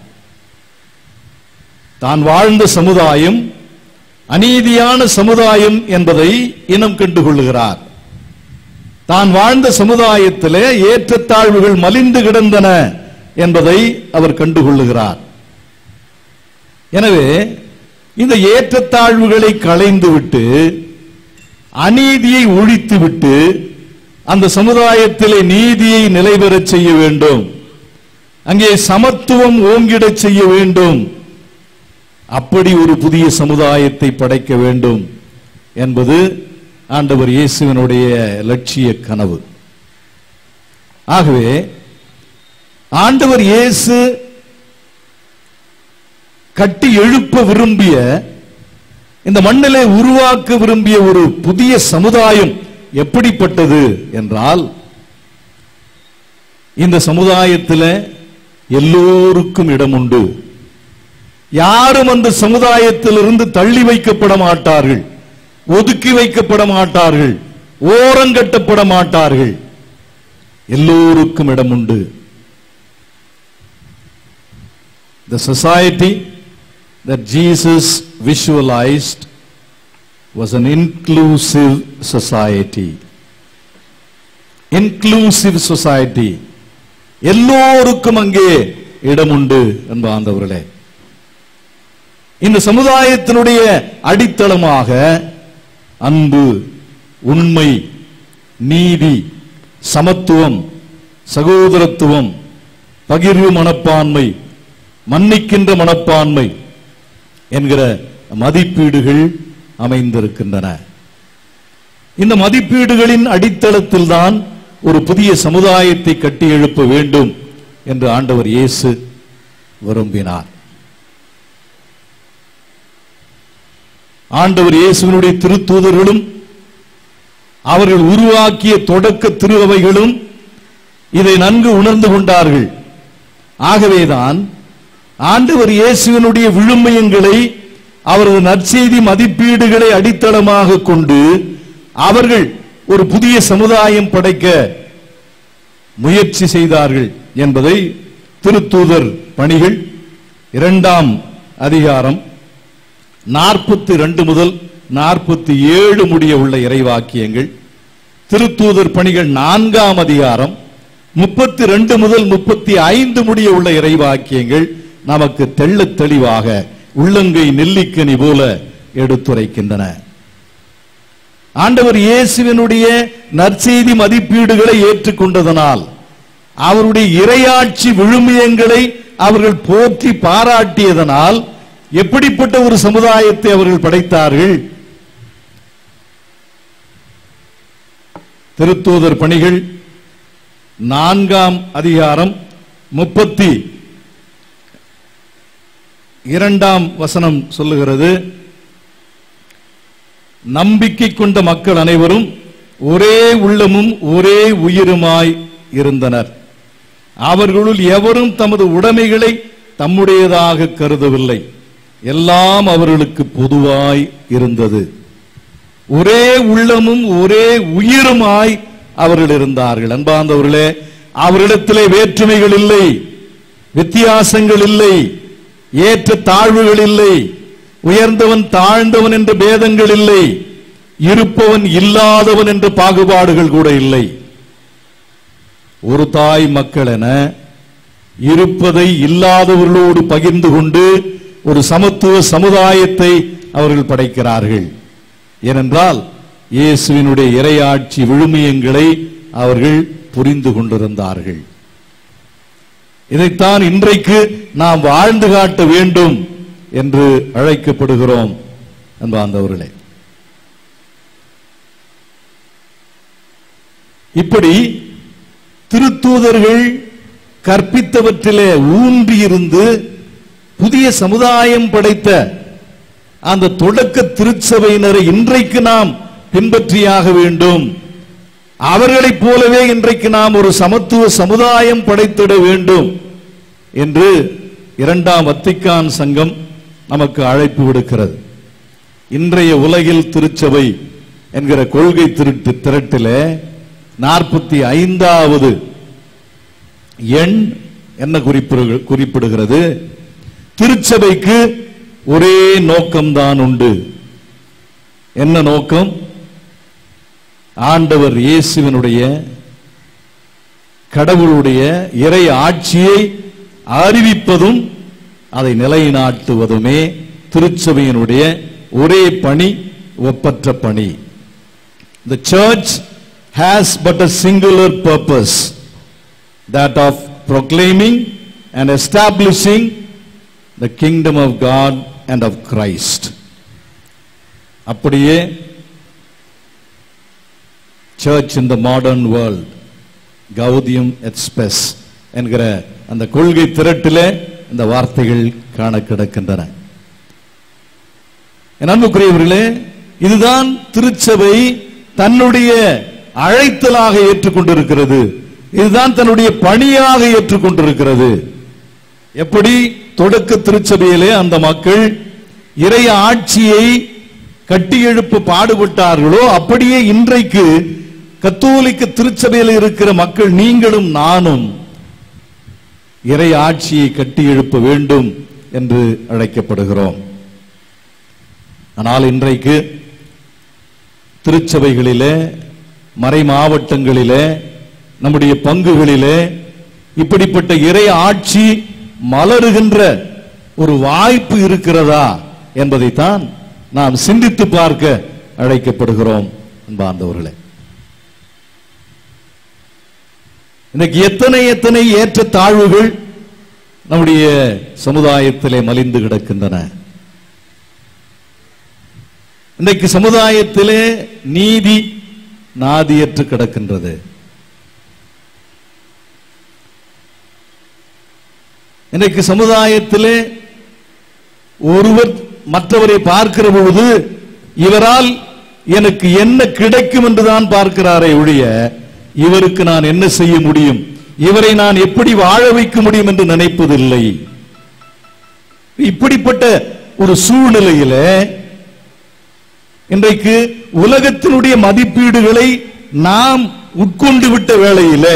தான் வாழ்ந்த சமுதாயம் அநீதியான சமுதாயம் என்பதை இனம் கண்டு கொள்ளுகிறார் தான் வாழ்ந்த சமுதாயத்திலே ஏற்றத்தாழ்வுகள் மலிந்து கிடந்தன என்பதை அவர் கண்டுகொள்ளுகிறார் எனவே இந்த ஏற்றத்தாழ்வுகளை களைந்துவிட்டு அநீதியை ஒழித்துவிட்டு அந்த சமுதாயத்திலே நீதியை நிலைபெறச் செய்ய வேண்டும் அங்கே சமத்துவம் ஓங்கிடச் செய்ய வேண்டும் அப்படி ஒரு புதிய சமுதாயத்தை படைக்க வேண்டும் என்பது ஆண்டவர் இயேசுவினுடைய லட்சிய கனவு ஆகவே ஆண்டவர் இயேசு கட்டி எழுப்ப விரும்பிய இந்த மண்ணிலே உருவாக்க விரும்பிய ஒரு புதிய சமுதாயம் எப்படிப்பட்டது என்றால் இந்த சமுதாயத்தில் எல்லோருக்கும் இடம் உண்டு யாரும் அந்த சமுதாயத்திலிருந்து தள்ளி வைக்கப்பட மாட்டார்கள் ஒதுக்கி வைக்கப்பட மாட்டார்கள் ஓரங்கட்டப்பட மாட்டார்கள் எல்லோருக்கும் இடம் உண்டு The society that Jesus visualized was an inclusive society. Inclusive society. எல்லோருக்கும் அங்கே இடம் உண்டு என்பாந்தவர்களே இந்த சமுதாயத்தினுடைய அடித்தளமாக அன்பு உண்மை நீதி சமத்துவம் சகோதரத்துவம் பகிர்வு மனப்பான்மை மன்னிக்கின்ற மனப்பான்மை என்கிற மதிப்பீடுகள் அமைந்திருக்கின்றன இந்த மதிப்பீடுகளின் அடித்தளத்தில் தான் ஒரு புதிய சமுதாயத்தை கட்டி எழுப்ப வேண்டும் என்று ஆண்டவர் இயேசு விரும்பினார் ஆண்டவர் இயேசுவினுடைய திருத்தூதர்களும் அவர்கள் உருவாக்கிய தொடக்க திருவைகளும் இதை நன்கு உணர்ந்து கொண்டார்கள் ஆகவேதான் ஆண்டவர் இயேசுவினுடைய விழுமியங்களை அவரது நற்செய்தி மதிப்பீடுகளை அடித்தளமாக கொண்டு அவர்கள் ஒரு புதிய சமுதாயம் படைக்க முயற்சி செய்தார்கள் என்பதை திருத்தூதர் பணிகள் இரண்டாம் அதிகாரம் நாற்பத்தி ரெண்டு முதல் நாற்பத்தி ஏழு முடிய உள்ள இறைவாக்கியங்கள் திருத்தூதர் பணிகள் நான்காம் அதிகாரம் முப்பத்தி ரெண்டு முதல் முப்பத்தி ஐந்து முடிய உள்ள இறைவாக்கியங்கள் நமக்கு தெள்ளத் தெளிவாக உள்ளங்கை நெல்லிக்கனி போல எடுத்துரைக்கின்றன ஆண்டவர் இயேசுவினுடைய நற்செய்தி மதிப்பீடுகளை ஏற்றுக்கொண்டதனால் அவருடைய இரையாட்சி விழுமியங்களை அவர்கள் போற்றி பாராட்டியதனால் எப்படிப்பட்ட ஒரு சமுதாயத்தை அவர்கள் படைத்தார்கள் திருத்தூதர் பணிகள் நான்காம் அதிகாரம் முப்பத்தி இரண்டாம் வசனம் சொல்லுகிறது நம்பிக்கை கொண்ட மக்கள் அனைவரும் ஒரே உள்ளமும் ஒரே உயிருமாய் இருந்தனர் அவர்களுள் எவரும் தமது உடைமைகளை தம்முடையதாக கருதவில்லை எல்லாம் அவர்களுக்கு பொதுவாய் இருந்தது ஒரே உள்ளமும் ஒரே உயிருமாய் அவர்கள் இருந்தார்கள் அன்பார்ந்தவர்களே அவரிடத்திலே வேற்றுமைகள் இல்லை வித்தியாசங்கள் இல்லை ஏற்ற தாழ்வுகள் இல்லை உயர்ந்தவன் தாழ்ந்தவன் என்ற பேதங்கள் இல்லை இருப்பவன் இல்லாதவன் என்ற பாகுபாடுகள் கூட இல்லை ஒரு தாய் மக்கள் என இருப்பதை இல்லாதவர்களோடு பகிர்ந்து கொண்டு ஒரு சமத்துவ சமுதாயத்தை அவர்கள் படைக்கிறார்கள் ஏனென்றால் இயேசுவினுடைய இறையாட்சி விழுமியங்களை அவர்கள் புரிந்து கொண்டிருந்தார்கள் இதைத்தான் இன்றைக்கு நாம் வாழ்ந்து காட்ட வேண்டும் என்று அழைக்கப்படுகிறோம் அன்பார்ந்தவர்களே இப்படி திருத்தூதர்கள் கற்பித்தவற்றிலே ஊன்றியிருந்து புதிய சமுதாயம் படைத்த அந்த தொடக்க திருச்சபையினரை இன்றைக்கு நாம் பின்பற்றியாக வேண்டும் அவர்களைப் போலவே இன்றைக்கு நாம் ஒரு சமத்துவ சமுதாயம் படைத்திட வேண்டும் என்று இரண்டாம் வத்திக்கான் சங்கம் நமக்கு அழைப்பு விடுக்கிறது இன்றைய உலகில் திருச்சபை என்கிற கொள்கை திருட்டு திரட்டிலே நாற்பத்தி ஐந்தாவது எண் என்ன குறிப்பிடு- குறிப்பிடுகிறது திருச்சபைக்கு ஒரே நோக்கம்தான் உண்டு என்ன நோக்கம் ஆண்டவர் இயேசுவினுடைய கடவுளுடைய இறை ஆட்சியை அறிவிப்பதும் அதை நிலைநாட்டுவதுமே திருச்சபையினுடைய ஒரே பணி ஒப்பற்ற பணி The church has but a singular purpose that of proclaiming and establishing the kingdom of God and of Christ. அப்படியே church in the modern world Gaudium et Spes என்கிற அந்த கொள்கை திரட்டிலே இந்த வார்த்தைகள் காண கிடக்கின்றன என் அன்புக்குரியவர்களே இதுதான் திருச்சபை தன்னுடைய அழைத்தலாக ஏற்றுக்கொண்டிருக்கிறது இதுதான் தன்னுடைய பணியாக ஏற்றுக்கொண்டிருக்கிறது எப்படி தொடக்க திருச்சபையிலே அந்த மக்கள் இறை ஆட்சியை கட்டியெழுப்ப பாடுபட்டார்களோ அப்படியே இன்றைக்கு கத்தோலிக்க திருச்சபையில் இருக்கிற மக்கள் நீங்களும் நானும் இறை ஆட்சியை கட்டியெழுப்ப வேண்டும் என்று அழைக்கப்படுகிறோம் ஆனால் இன்றைக்கு திருச்சபைகளிலே மறை மாவட்டங்களிலே நம்முடைய பங்குகளிலே இப்படிப்பட்ட இறை ஆட்சி மலருகின்ற ஒரு வாய்ப்பு இருக்கிறதா என்பதைத்தான் நாம் சிந்தித்து பார்க்க அழைக்கப்படுகிறோம் அன்பார்ந்தவர்களே இன்னைக்கு எத்தனை எத்தனை ஏற்ற தாழ்வுகள் நம்முடைய சமுதாயத்திலே மலிந்து கிடக்கின்றன இன்றைக்கு சமுதாயத்திலே நீதி நாதியற்று கிடக்கின்றது இன்றைக்கு சமுதாயத்திலே ஒருவர் மற்றவரை பார்க்கிற பொழுது இவரால் எனக்கு என்ன கிடைக்கும் என்றுதான் பார்க்கிறாரே ஒழிய இவருக்கு நான் என்ன செய்ய முடியும் இவரை நான் எப்படி வாழ வைக்க முடியும் என்று நினைப்பதில்லை இப்படிப்பட்ட ஒரு சூழ்நிலையில இன்றைக்கு உலகத்தினுடைய மதிப்பீடுகளை நாம் உட்கொண்டு விட்ட வேளையிலே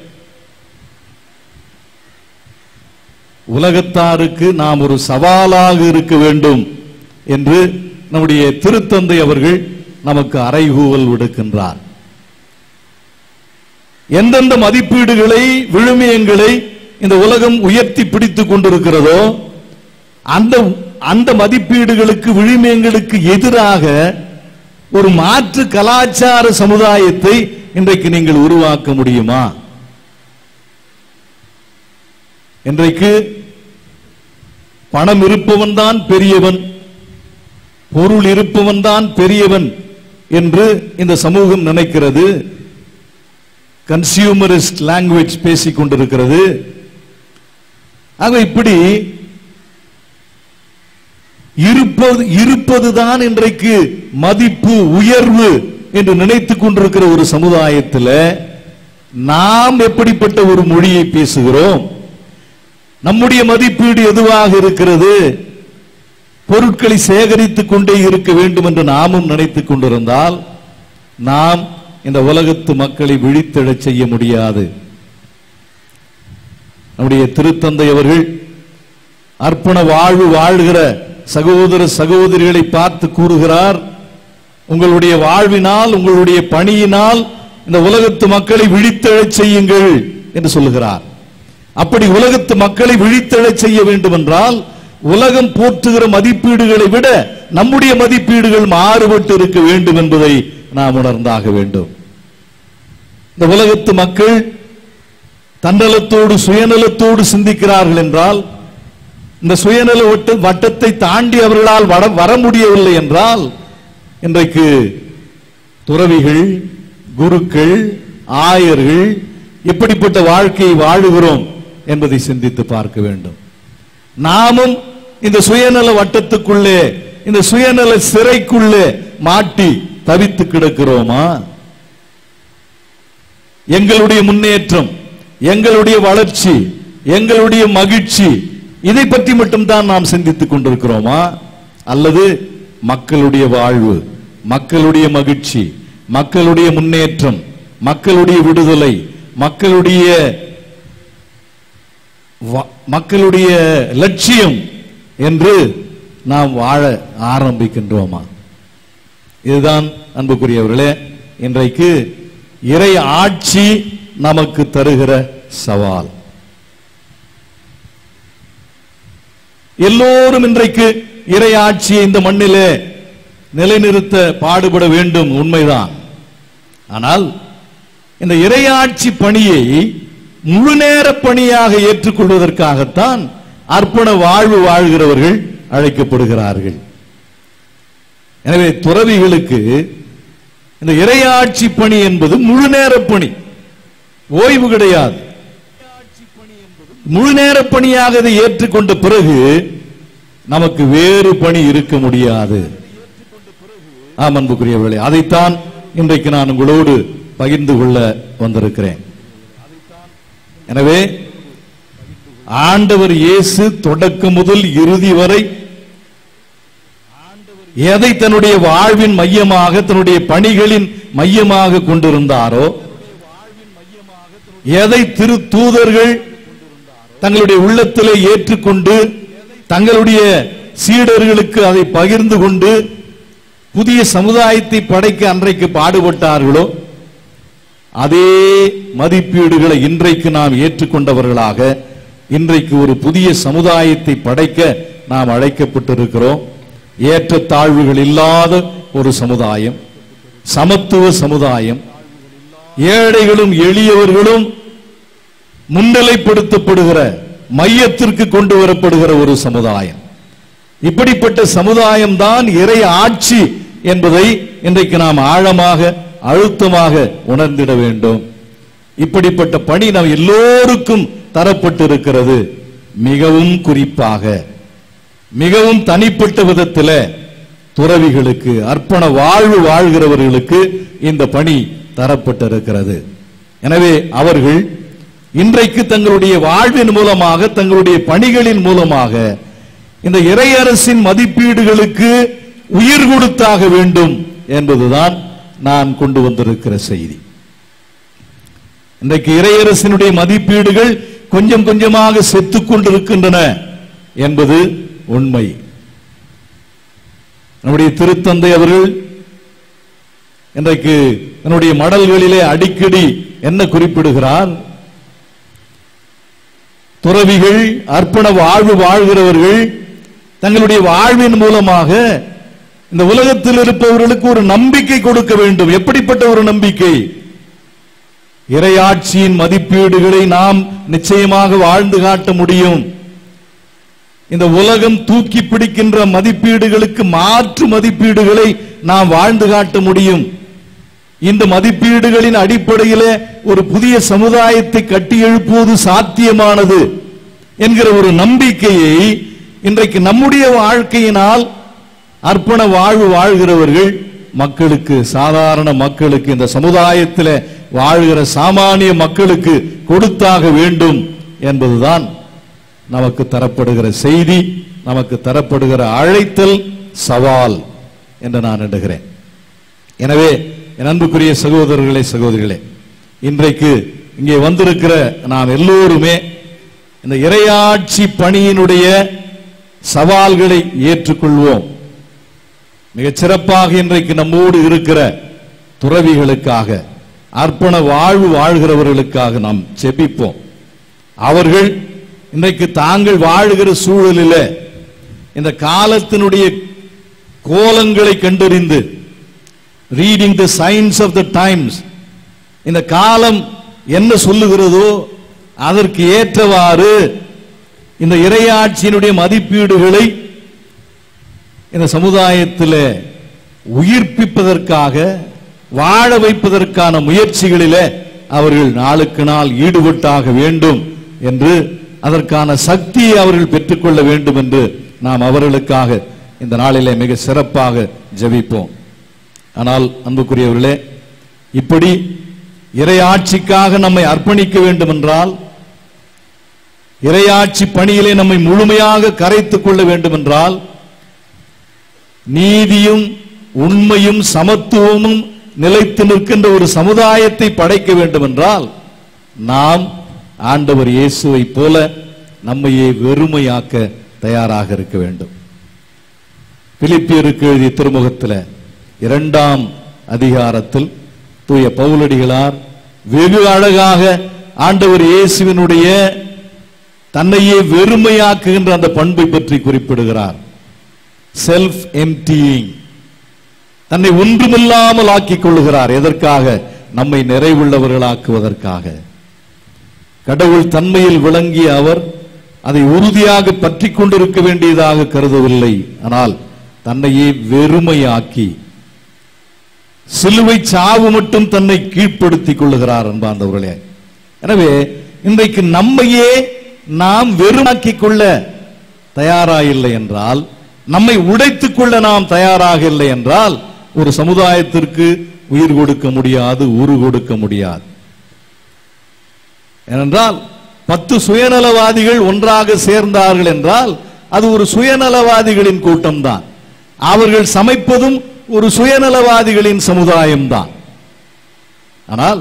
உலகத்தாருக்கு நாம் ஒரு சவாலாக இருக்க வேண்டும் என்று நம்முடைய திருத்தந்தை அவர்கள் நமக்கு அறைகூவல் விடுக்கின்றார் எந்தெந்த மதிப்பீடுகளை விழுமியங்களை இந்த உலகம் உயர்த்தி பிடித்துக் கொண்டிருக்கிறதோ அந்த அந்த மதிப்பீடுகளுக்கு விழுமியங்களுக்கு எதிராக ஒரு மாற்று கலாச்சார சமுதாயத்தை இன்றைக்கு நீங்கள் உருவாக்க முடியுமா இன்றைக்கு பணம் இருப்பவன் தான் பெரியவன் பொருள் இருப்பவன் தான் பெரியவன் என்று இந்த சமூகம் நினைக்கிறது கன்சியூமரிஸ்ட் லாங்குவேஜ் பேசிக் கொண்டிருக்கிறது ஆக இப்படி இருப்பது இருப்பதுதான் இன்றைக்கு மதிப்பு உயர்வு என்று நினைத்துக் கொண்டிருக்கிற ஒரு சமுதாயத்தில் நாம் எப்படிப்பட்ட ஒரு மொழியை பேசுகிறோம் நம்முடைய மதிப்பீடு எதுவாக இருக்கிறது பொருட்களை சேகரித்துக் கொண்டே இருக்க வேண்டும் என்று நாமும் நினைத்துக் கொண்டிருந்தால் நாம் இந்த உலகத்து மக்களை விழித்தெழச் செய்ய முடியாது நம்முடைய திருத்தந்தை அவர்கள் அர்ப்பண வாழ்வு வாழ்கிற சகோதர சகோதரிகளை பார்த்து கூறுகிறார் உங்களுடைய வாழ்வினால் உங்களுடைய பணியினால் இந்த உலகத்து மக்களை விழித்தெழச் செய்யுங்கள் என்று சொல்லுகிறார் அப்படி உலகத்து மக்களை விழித்தெழச் செய்ய வேண்டும் என்றால் உலகம் போற்றுகிற மதிப்பீடுகளை விட நம்முடைய மதிப்பீடுகள் மாறுபட்டு இருக்க வேண்டும் என்பதை நாம் உணர்ந்தாக வேண்டும் இந்த உலகத்து மக்கள் தன்னலத்தோடு சுயநலத்தோடு சிந்திக்கிறார்கள் என்றால் இந்த சுயநல வட்ட- வட்டத்தை தாண்டி அவர்களால் வர- வர முடியவில்லை என்றால் இன்றைக்கு துறவிகள் குருக்கள் ஆயர்கள் எப்படிப்பட்ட வாழ்க்கையை வாழுகிறோம் என்பதை சிந்தித்து பார்க்க வேண்டும் நாமும் இந்த சுயநல வட்டத்துக்குள்ளே இந்த சுயநல சிறைக்குள்ளே மாட்டி தவித்து கிடக்கிறோமா எங்களுடைய முன்னேற்றம் எங்களுடைய வளர்ச்சி எங்களுடைய மகிழ்ச்சி இதை பற்றி மட்டும்தான் நாம் சிந்தித்துக் கொண்டிருக்கிறோமா அல்லது மக்களுடைய வாழ்வு மக்களுடைய மகிழ்ச்சி மக்களுடைய முன்னேற்றம் மக்களுடைய விடுதலை மக்களுடைய வ- மக்களுடைய லட்சியம் என்று நாம் வாழ ஆரம்பிக்கின்றோமா இதுதான் அன்புக்குரியவர்களே இன்றைக்கு இறை ஆட்சி நமக்கு தருகிற சவால் எல்லோரும் இன்றைக்கு இறை ஆட்சியை இந்த மண்ணிலே நிலைநிறுத்த பாடுபட வேண்டும் உண்மைதான் ஆனால் இந்த இறையாட்சி பணியை முழு நேர பணியாக ஏற்றுக்கொள்வதற்காகத்தான் அர்ப்பண வாழ்வு வாழ்கிறவர்கள் அழைக்கப்படுகிறார்கள் எனவே துறவிகளுக்கு இந்த இறையாட்சி பணி என்பது முழு நேர பணி ஓய்வு கிடையாது முழு நேர பணியாக இதை ஏற்றுக்கொண்ட பிறகு நமக்கு வேறு பணி இருக்க முடியாது ஆம் அன்புக்குரியவர்களே அதைத்தான் இன்றைக்கு நான் உங்களோடு பகிர்ந்து கொள்ள வந்திருக்கிறேன் எனவே ஆண்டவர் இயேசு தொடக்கம் முதல் இறுதி வரை எதை தன்னுடைய வாழ்வின் மையமாக தன்னுடைய பணிகளின் மையமாக கொண்டிருந்தாரோ எதை திரு தூதர்கள் தங்களுடைய உள்ளத்திலே ஏற்றுக்கொண்டு தங்களுடைய சீடர்களுக்கு அதை பகிர்ந்து கொண்டு புதிய சமுதாயத்தை படைக்க அன்றைக்கு பாடுபட்டார்களோ அதே மதிப்பீடுகளை இன்றைக்கு நாம் ஏற்றுக்கொண்டவர்களாக இன்றைக்கு ஒரு புதிய சமுதாயத்தை படைக்க நாம் அழைக்கப்பட்டிருக்கிறோம் ஏற்றத்தாழ்வுகள் இல்லாத ஒரு சமுதாயம் சமத்துவ சமுதாயம் ஏழைகளும் எளியவர்களும் முன்னிலைப்படுத்தப்படுகிற மையத்திற்கு கொண்டு வரப்படுகிற ஒரு சமுதாயம் இப்படிப்பட்ட சமுதாயம் தான் இறை ஆட்சி என்பதை இன்றைக்கு நாம் ஆழமாக அழுத்தமாக உணர்ந்திட வேண்டும் இப்படிப்பட்ட பணி நாம் எல்லோருக்கும் தரப்பட்டிருக்கிறது மிகவும் குறிப்பாக மிகவும் தனிப்பட்ட விதத்தில் துறவிகளுக்கு அர்ப்பண வாழ்வு வாழ்கிறவர்களுக்கு இந்த பணி தரப்பட்டிருக்கிறது எனவே அவர்கள் இன்றைக்கு தங்களுடைய வாழ்வின் மூலமாக தங்களுடைய பணிகளின் மூலமாக இந்த இறையரசின் மதிப்பீடுகளுக்கு உயிர் கொடுத்தாக வேண்டும் என்பதுதான் நான் கொண்டு வந்திருக்கிற செய்தி இன்றைக்கு இறையரசினுடைய மதிப்பீடுகள் கொஞ்சம் கொஞ்சமாக செத்துக் கொண்டிருக்கின்றன என்பது உண்மை நம்முடைய திருத்தந்தை அவர்கள் இன்றைக்கு தன்னுடைய மடல்களிலே அடிக்கடி என்ன குறிப்பிடுகிறார் துறவிகள் அர்ப்பண வாழ்வு வாழ்கிறவர்கள் தங்களுடைய வாழ்வின் மூலமாக இந்த உலகத்தில் இருப்பவர்களுக்கு ஒரு நம்பிக்கை கொடுக்க வேண்டும் எப்படிப்பட்ட ஒரு நம்பிக்கை இறையாட்சியின் மதிப்பீடுகளை நாம் நிச்சயமாக வாழ்ந்து காட்ட முடியும் இந்த உலகம் தூக்கி பிடிக்கின்ற மதிப்பீடுகளுக்கு மாற்று மதிப்பீடுகளை நாம் வாழ்ந்து காட்ட முடியும் இந்த மதிப்பீடுகளின் அடிப்படையிலே ஒரு புதிய சமுதாயத்தை கட்டி எழுப்புவது சாத்தியமானது என்கிற ஒரு நம்பிக்கையை இன்றைக்கு நம்முடைய வாழ்க்கையினால் அர்ப்பண வாழ்வு வாழ்கிறவர்கள் மக்களுக்கு சாதாரண மக்களுக்கு இந்த சமுதாயத்தில் வாழ்கிற சாமானிய மக்களுக்கு கொடுத்தாக வேண்டும் என்பதுதான் நமக்கு தரப்படுகிற செய்தி நமக்கு தரப்படுகிற அழைத்தல் சவால் என்று நான் எண்ணுகிறேன் எனவே என் அன்புக்குரிய சகோதரர்களே சகோதரிகளே இன்றைக்கு இங்கே வந்திருக்கிற நாம் எல்லோருமே இந்த இறையாட்சி பணியினுடைய சவால்களை ஏற்றுக்கொள்வோம் மிகச் சிறப்பாக இன்றைக்கு நம்மோடு இருக்கிற துறவிகளுக்காக அர்ப்பண வாழ்வு வாழ்கிறவர்களுக்காக நாம் செபிப்போம் அவர்கள் இன்றைக்கு தாங்கள் வாழுகிற சூழலில் இந்த காலத்தினுடைய கோலங்களை கண்டறிந்து reading the signs of the times இந்த காலம் என்ன சொல்லுகிறதோ அதற்கு ஏற்றவாறு இந்த இறையாட்சியினுடைய மதிப்பீடுகளை இந்த சமுதாயத்தில் உயிர்ப்பிப்பதற்காக வாழ வைப்பதற்கான முயற்சிகளிலே அவர்கள் நாளுக்கு நாள் ஈடுபட்டாக வேண்டும் என்று அதற்கான சக்தியை அவர்கள் பெற்றுக்கொள்ள வேண்டும் என்று நாம் அவர்களுக்காக இந்த நாளிலே மிக சிறப்பாக ஜெபிப்போம் ஆனால் அன்புக்குரியவர்களே இப்படி இறையாட்சிக்காக நம்மை அர்ப்பணிக்க வேண்டும் என்றால் இறையாட்சி பணியிலே நம்மை முழுமையாக கரைத்துக் கொள்ள வேண்டும் என்றால் நீதியும் உண்மையும் சமத்துவமும் நிலைத்து நிற்கின்ற ஒரு சமுதாயத்தை படைக்க வேண்டும் என்றால் நாம் ஆண்டவர் இயேசுவை போல நம்மையே வெறுமையாக்க தயாராக இருக்க வேண்டும் பிலிப்பியருக்கு எழுதிய திருமுகத்தில் இரண்டாம் அதிகாரத்தில் தூய பவுலடிகளார் வெகு அழகாக ஆண்டவர் இயேசுவினுடைய தன்னையே வெறுமையாக்குகின்ற அந்த பண்பை பற்றி குறிப்பிடுகிறார் செல்ஃப் எம்டியிங் தன்னை ஒன்றுமில்லாமல் ஆக்கிக் கொள்ளுகிறார் எதற்காக நம்மை நிறைவுள்ளவர்களாக்குவதற்காக கடவுள் தன்மையில் விளங்கிய அவர் அதை உறுதியாக பற்றி கொண்டிருக்க வேண்டியதாக கருதவில்லை ஆனால் தன்னையே வெறுமையாக்கி சிலுவை சாவு மட்டும் தன்னை கீழ்ப்படுத்திக் கொள்ளுகிறார் அன்பார்ந்தவர்களே எனவே இன்றைக்கு நம்மையே நாம் வெறுமாக்கிக் கொள்ள தயாராயில்லை என்றால் நம்மை உடைத்துக் கொள்ள நாம் தயாராக இல்லை என்றால் ஒரு சமுதாயத்திற்கு உயிர் கொடுக்க முடியாது உரு கொடுக்க முடியாது ஏனென்றால் பத்து சுயநலவாதிகள் ஒன்றாக சேர்ந்தார்கள் என்றால் அது ஒரு சுயநலவாதிகளின் கூட்டம்தான் அவர்கள் சமைப்பதும் ஒரு சுயநலவாதிகளின் சமுதாயம்தான் ஆனால்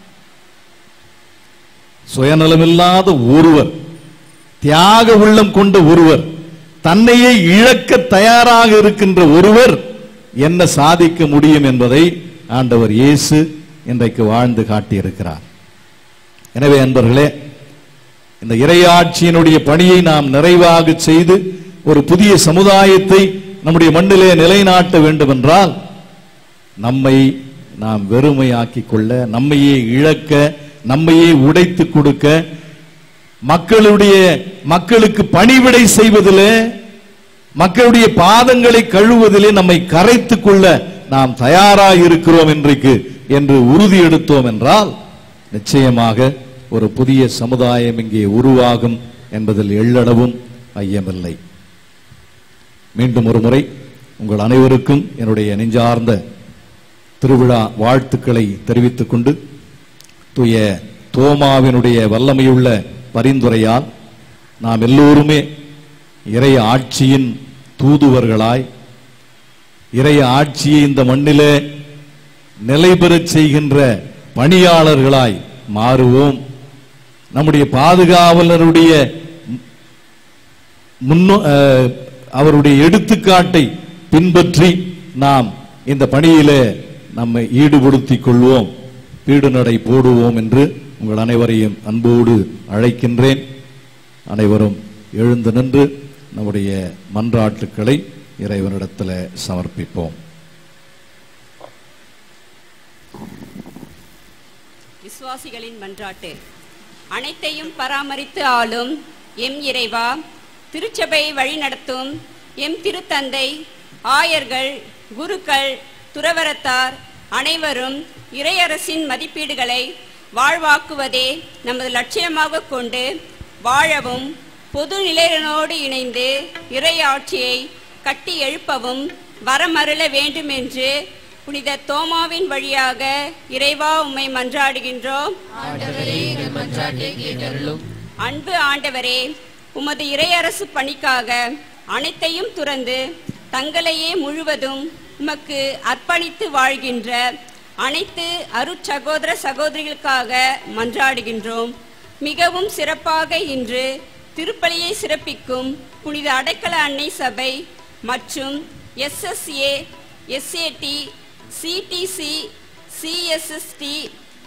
சுயநலமில்லாத ஒருவர் தியாக உள்ளம் கொண்ட ஒருவர் தன்னையே இழக்க தயாராக இருக்கின்ற ஒருவர் என்ன சாதிக்க முடியும் என்பதை ஆண்டவர் இயேசு இன்றைக்கு வாழ்ந்து காட்டியிருக்கிறார் எனவே அன்பர்களே இந்த இறையாட்சியினுடைய பணியை நாம் நிறைவாக செய்து ஒரு புதிய சமுதாயத்தை நம்முடைய மண்ணிலே நிலைநாட்ட வேண்டும் என்றால் நம்மை நாம் வெறுமையாக்கிக் கொள்ள நம்மையே இழக்க நம்மையே உடைத்து கொடுக்க மக்களுடைய மக்களுக்கு பணிவிடை செய்வதிலே மக்களுடைய பாதங்களை கழுவுவதிலே நம்மை கரைத்துக் கொள்ள நாம் தயாராக இருக்கிறோம் இன்றைக்கு என்று உறுதி எடுத்தோம் என்றால் நிச்சயமாக ஒரு புதிய சமுதாயம் இங்கே உருவாகும் என்பதில் எள்ளளவும் ஐயமில்லை மீண்டும் ஒரு முறை உங்கள் அனைவருக்கும் என்னுடைய நெஞ்சார்ந்த திருவிழா வாழ்த்துக்களை தெரிவித்துக் கொண்டு தூய தோமாவினுடைய வல்லமையுள்ள பரிந்துரையால் நாம் எல்லோருமே இறைய ஆட்சியின் தூதுவர்களாய் இறைய ஆட்சியை இந்த மண்ணிலே நிலை பெறச் செய்கின்ற பணியாளர்களாய் மாறுவோம் நம்முடைய பாதுகாவலருடைய முன்னோ அஹ், அவருடைய எடுத்துக்காட்டை பின்பற்றி நாம் இந்த பணியிலே நம்மை ஈடுபடுத்திக் கொள்வோம் பீடு நடை போடுவோம் என்று உங்கள் அனைவரையும் அன்போடு அழைக்கின்றேன் அனைவரும் எழுந்து நின்று நம்முடைய மன்றாட்டுக்களை இறைவனிடத்தில் சமர்ப்பிப்போம் விசுவாசிகளின் மன்றாட்டு அனைத்தையும் பராமரித்து ஆளும் எம் இறைவா திருச்சபையை வழிநடத்தும் எம் திருத்தந்தை ஆயர்கள் குருக்கள் துறவரத்தார் அனைவரும் இறையரசின் மதிப்பீடுகளை வாழ்வாக்குவதே நமது லட்சியமாக கொண்டு வாழவும் பொது நிலையினோடு இணைந்து இறையாட்சியை கட்டி எழுப்பவும் வரமருள வேண்டும் என்று புனித தோமாவின் வழியாக இறைவா உம்மை மன்றாடுகின்றோம் ஆண்டவரே எங்கள் மன்றாட்டை கேட்டருளும் அன்பு ஆண்டவரே உமது இறையரசு பணிக்காக அனைத்தையும் துறந்து தங்களையே முழுவதும் உமக்கு அர்ப்பணித்து வாழ்கின்ற அனைத்து அருட்சகோதர சகோதரிகளுக்காக மன்றாடுகின்றோம் மிகவும் சிறப்பாக இன்று திருப்பலியை சிறப்பிக்கும் புனித அடைக்கல அன்னை சபை மற்றும் SSA SAD CDC CSST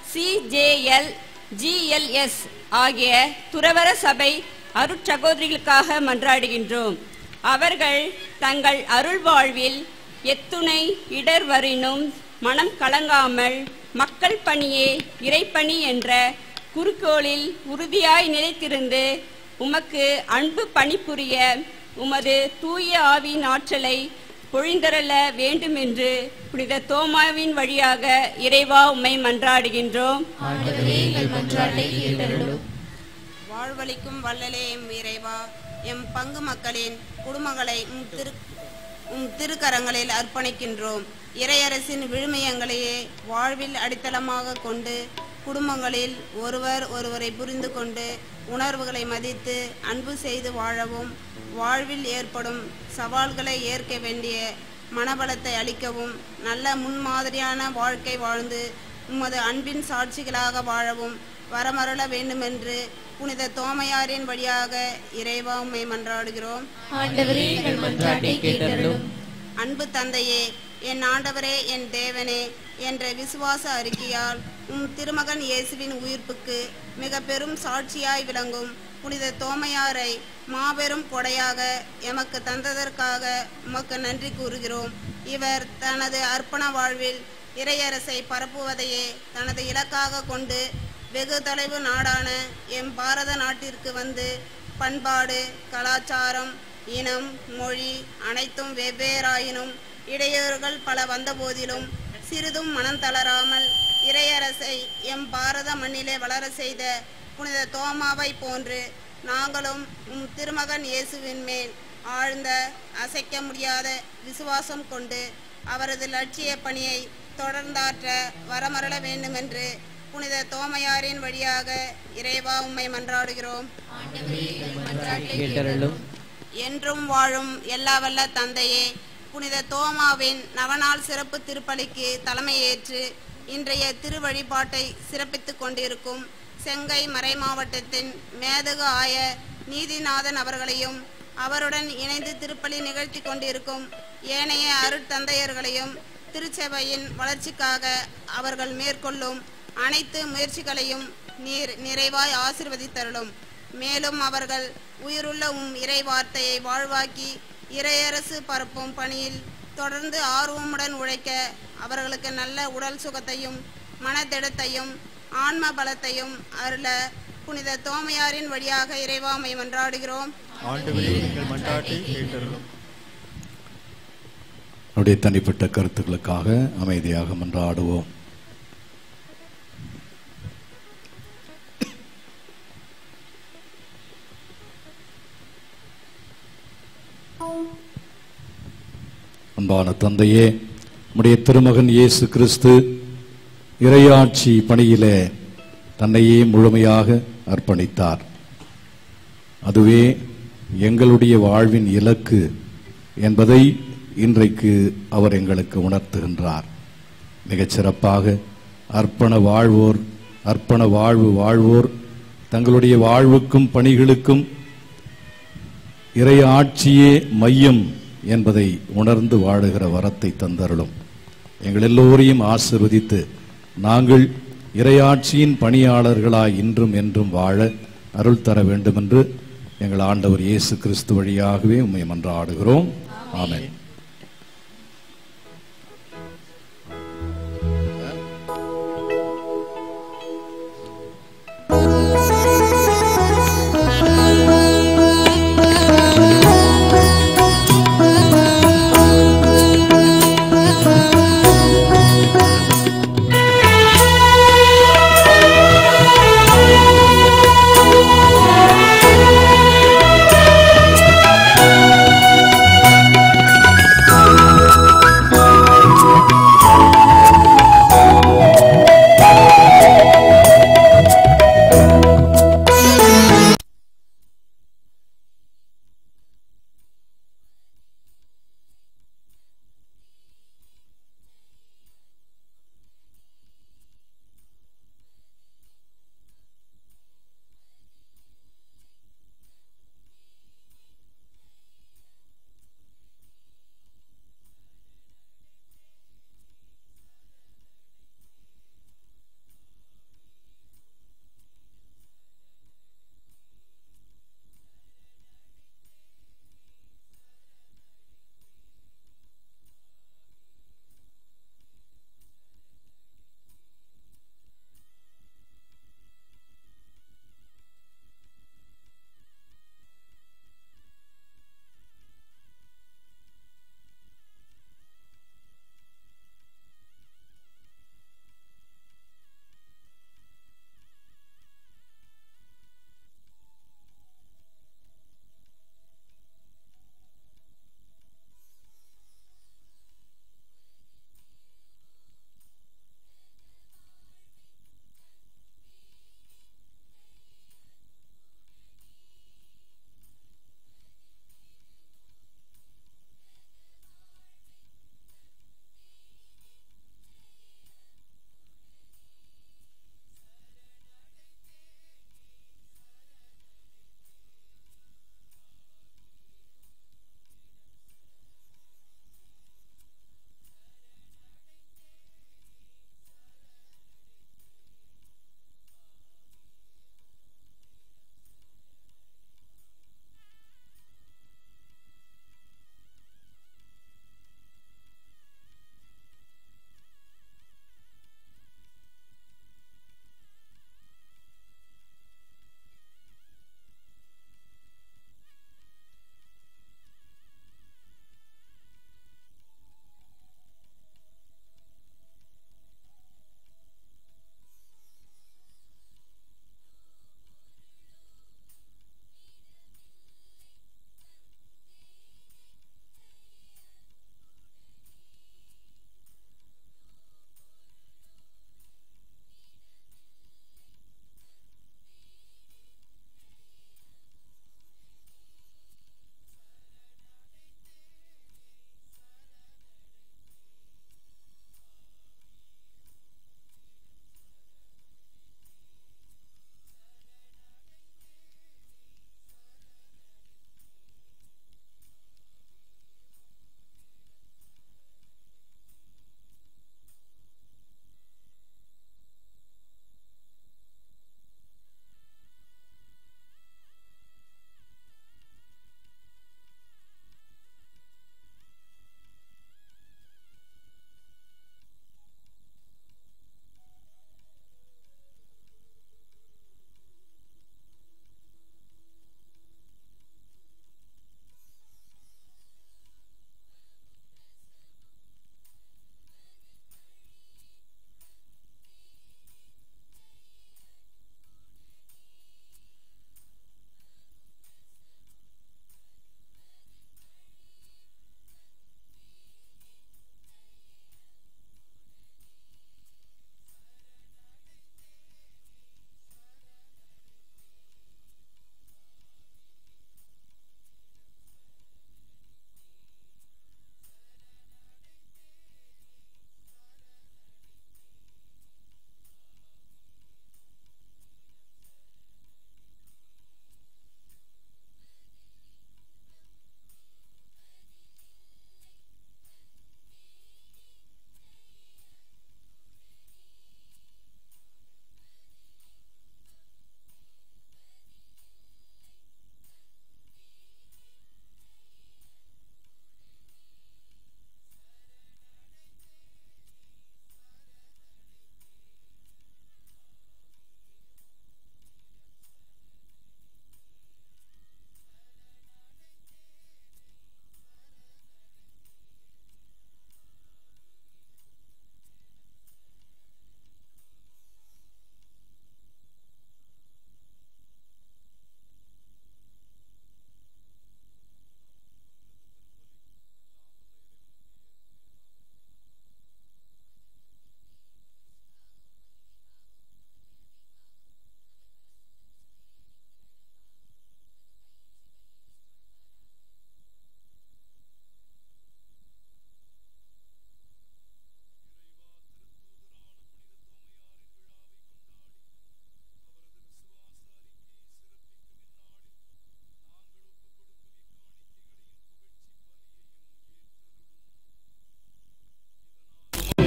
CJL GLS ஆகிய துறவர சபை அருட்சகோதரிகளுக்காக மன்றாடுகின்றோம் அவர்கள் தங்கள் அருள் வாழ்வில் எத்துணை இடர் வரினும் மனம் கலங்காமல் மக்கள் பணியே இறைப்பணி என்ற குறிக்கோளில் உறுதியாய் நிலைத்திருந்து உமக்கு அன்பு பணிபுரிய உமது தூய ஆவியின் ஆற்றலை பொழிந்தரல வேண்டுமென்று புனித தோமாவின் வழியாக இறைவா உம்மை மன்றாடுகின்றோம் ஆண்டவரே எங்கள் மன்றாட்டை கேட்டருளும் வாழ்வளிக்கும் வள்ளலே எம் இறைவா எம் பங்கு மக்களின் குடும்பங்களை உம் திரு உம் திருக்கரங்களில் அர்ப்பணிக்கின்றோம் இறையரசின் விழுமியங்களையே வாழ்வில் அடித்தளமாக கொண்டு குடும்பங்களில் ஒருவர் ஒருவரை புரிந்து கொண்டு உணர்வுகளை மதித்து அன்பு செய்து வாழவும் வாழ்வில் ஏற்படும் சவால்களை ஏற்க வேண்டிய மனபலத்தை அளிக்கவும் நல்ல முன்மாதிரியான வாழ்க்கை வாழ்ந்து உமது அன்பின் சாட்சிகளாக வாழவும் வரமருள வேண்டுமென்று புனித தோமையாரின் வழியாக இறைவா உம்மை மன்றாடுகிறோம் ஆண்டவரே எங்கள் மன்றாட்டை கேட்டருளும் அன்பு தந்தையே என் ஆண்டவரே என் தேவனே என்ற விசுவாச அறிக்கையால் உம் திருமகன் இயேசுவின் உயிர்ப்புக்கு மிக பெரும் சாட்சியாய் விளங்கும் புனித தோமையாரை மாபெரும் கொடையாக எமக்கு தந்ததற்காக உமக்கு நன்றி கூறுகிறோம் இவர் தனது அர்ப்பண வாழ்வில் இறையரசை பரப்புவதையே தனது இலக்காக கொண்டு வெகு தொலைவு நாடான எம் பாரத நாட்டிற்கு வந்து பண்பாடு கலாச்சாரம் இனம் மொழி அனைத்தும் வெவ்வேறாயினும் இடையூறுகள் பல வந்தபோதிலும் சிறிதும் மனம் தளராமல் இறையரசை எம் பாரத மண்ணிலே வளர செய்த புனித தோமாவை போன்று நாங்களும் உம் திருமகன் இயேசுவின் மேல் ஆழ்ந்த அசைக்க முடியாத விசுவாசம் கொண்டு அவரது லட்சிய பணியை தொடர்ந்தாற்ற வரமருள வேண்டுமென்று புனித தோமையாரின் வழியாக இறைவா உம்மை மன்றாடுகிறோம் கேட்டருளும் என்றும் வாழும் எல்லா வல்ல தந்தையே புனித தோமாவின் நவநாள் சிறப்பு திருப்பலிக்கு தலைமையேற்று இன்றைய திருவழிபாட்டை சிறப்பித்துக் கொண்டிருக்கும் செங்கை மறை மாவட்டத்தின் மேதகு ஆய நீதிநாதன் அவர்களையும் அவருடன் இணைந்து திருப்பலி நிகழ்த்தி கொண்டிருக்கும் ஏனைய அருட்தந்தையர்களையும் திருச்சபையின் வளர்ச்சிக்காக அவர்கள் மேற்கொள்ளும் அனைத்து முயற்சிகளையும் நீர் நிறைவாய் ஆசிர்வதித்தருளும் மேலும் அவர்கள் உயிருள்ள உம் இறை வார்த்தையை வாழ்வாக்கி இறையரசு பரப்பும் பணியில் தொடர்ந்து ஆர்வமுடன் உழைக்க அவர்களுக்கு நல்ல உடல் சுகத்தையும் மனதிடத்தையும் ஆன்ம பலத்தையும் அருள புனித தோமையாரின் வழியாக இறைவாமை மன்றாடுகிறோம் ஆண்டவரே எங்கள் மன்றாட்டை கேட்டருளும் நம்முடைய தனிப்பட்ட கருத்துக்களுக்காக அமைதியாக மன்றாடுவோம் அன்பான தந்தையே நம்முடைய திருமகன் இயேசு கிறிஸ்து இறையாட்சி பணியிலே தன்னையே முழுமையாக அர்ப்பணித்தார் அதுவே எங்களுடைய வாழ்வின் இலக்கு என்பதை இன்றைக்கு அவர் எங்களுக்கு உணர்த்துகின்றார் மிகச் சிறப்பாக அர்ப்பண வாழ்வோர் அர்ப்பண வாழ்வு வாழ்வோர் தங்களுடைய வாழ்வுக்கும் பணிகளுக்கும் இறை ஆட்சியே மையம் என்பதை உணர்ந்து வாழுகிற வரத்தை தந்தருளும் எங்கள் எல்லோரையும் ஆசிர்வதித்து நாங்கள் இறையாட்சியின் பணியாளர்களாய் இன்றும் என்றும் வாழ அருள் தர வேண்டும் என்று எங்கள் ஆண்டவர் இயேசு கிறிஸ்து வழியாகவே உம்மை மன்றாடுகிறோம் ஆமென்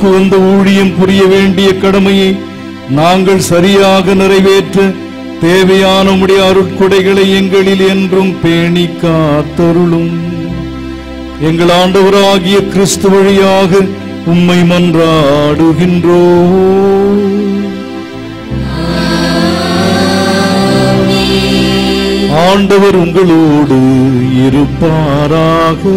உமக்கு வந்த ஊழியம் புரிய வேண்டிய கடமையை நாங்கள் சரியாக நிறைவேற்ற தேவையான உம்முடைய அருட்கொடைகளை எங்களில் என்றும் பேணி காத்தருளும் எங்கள் ஆண்டவராகிய கிறிஸ்து வழியாக உம்மை மன்றாடுகின்றோ ஆண்டவர் உங்களோடு இருப்பாராக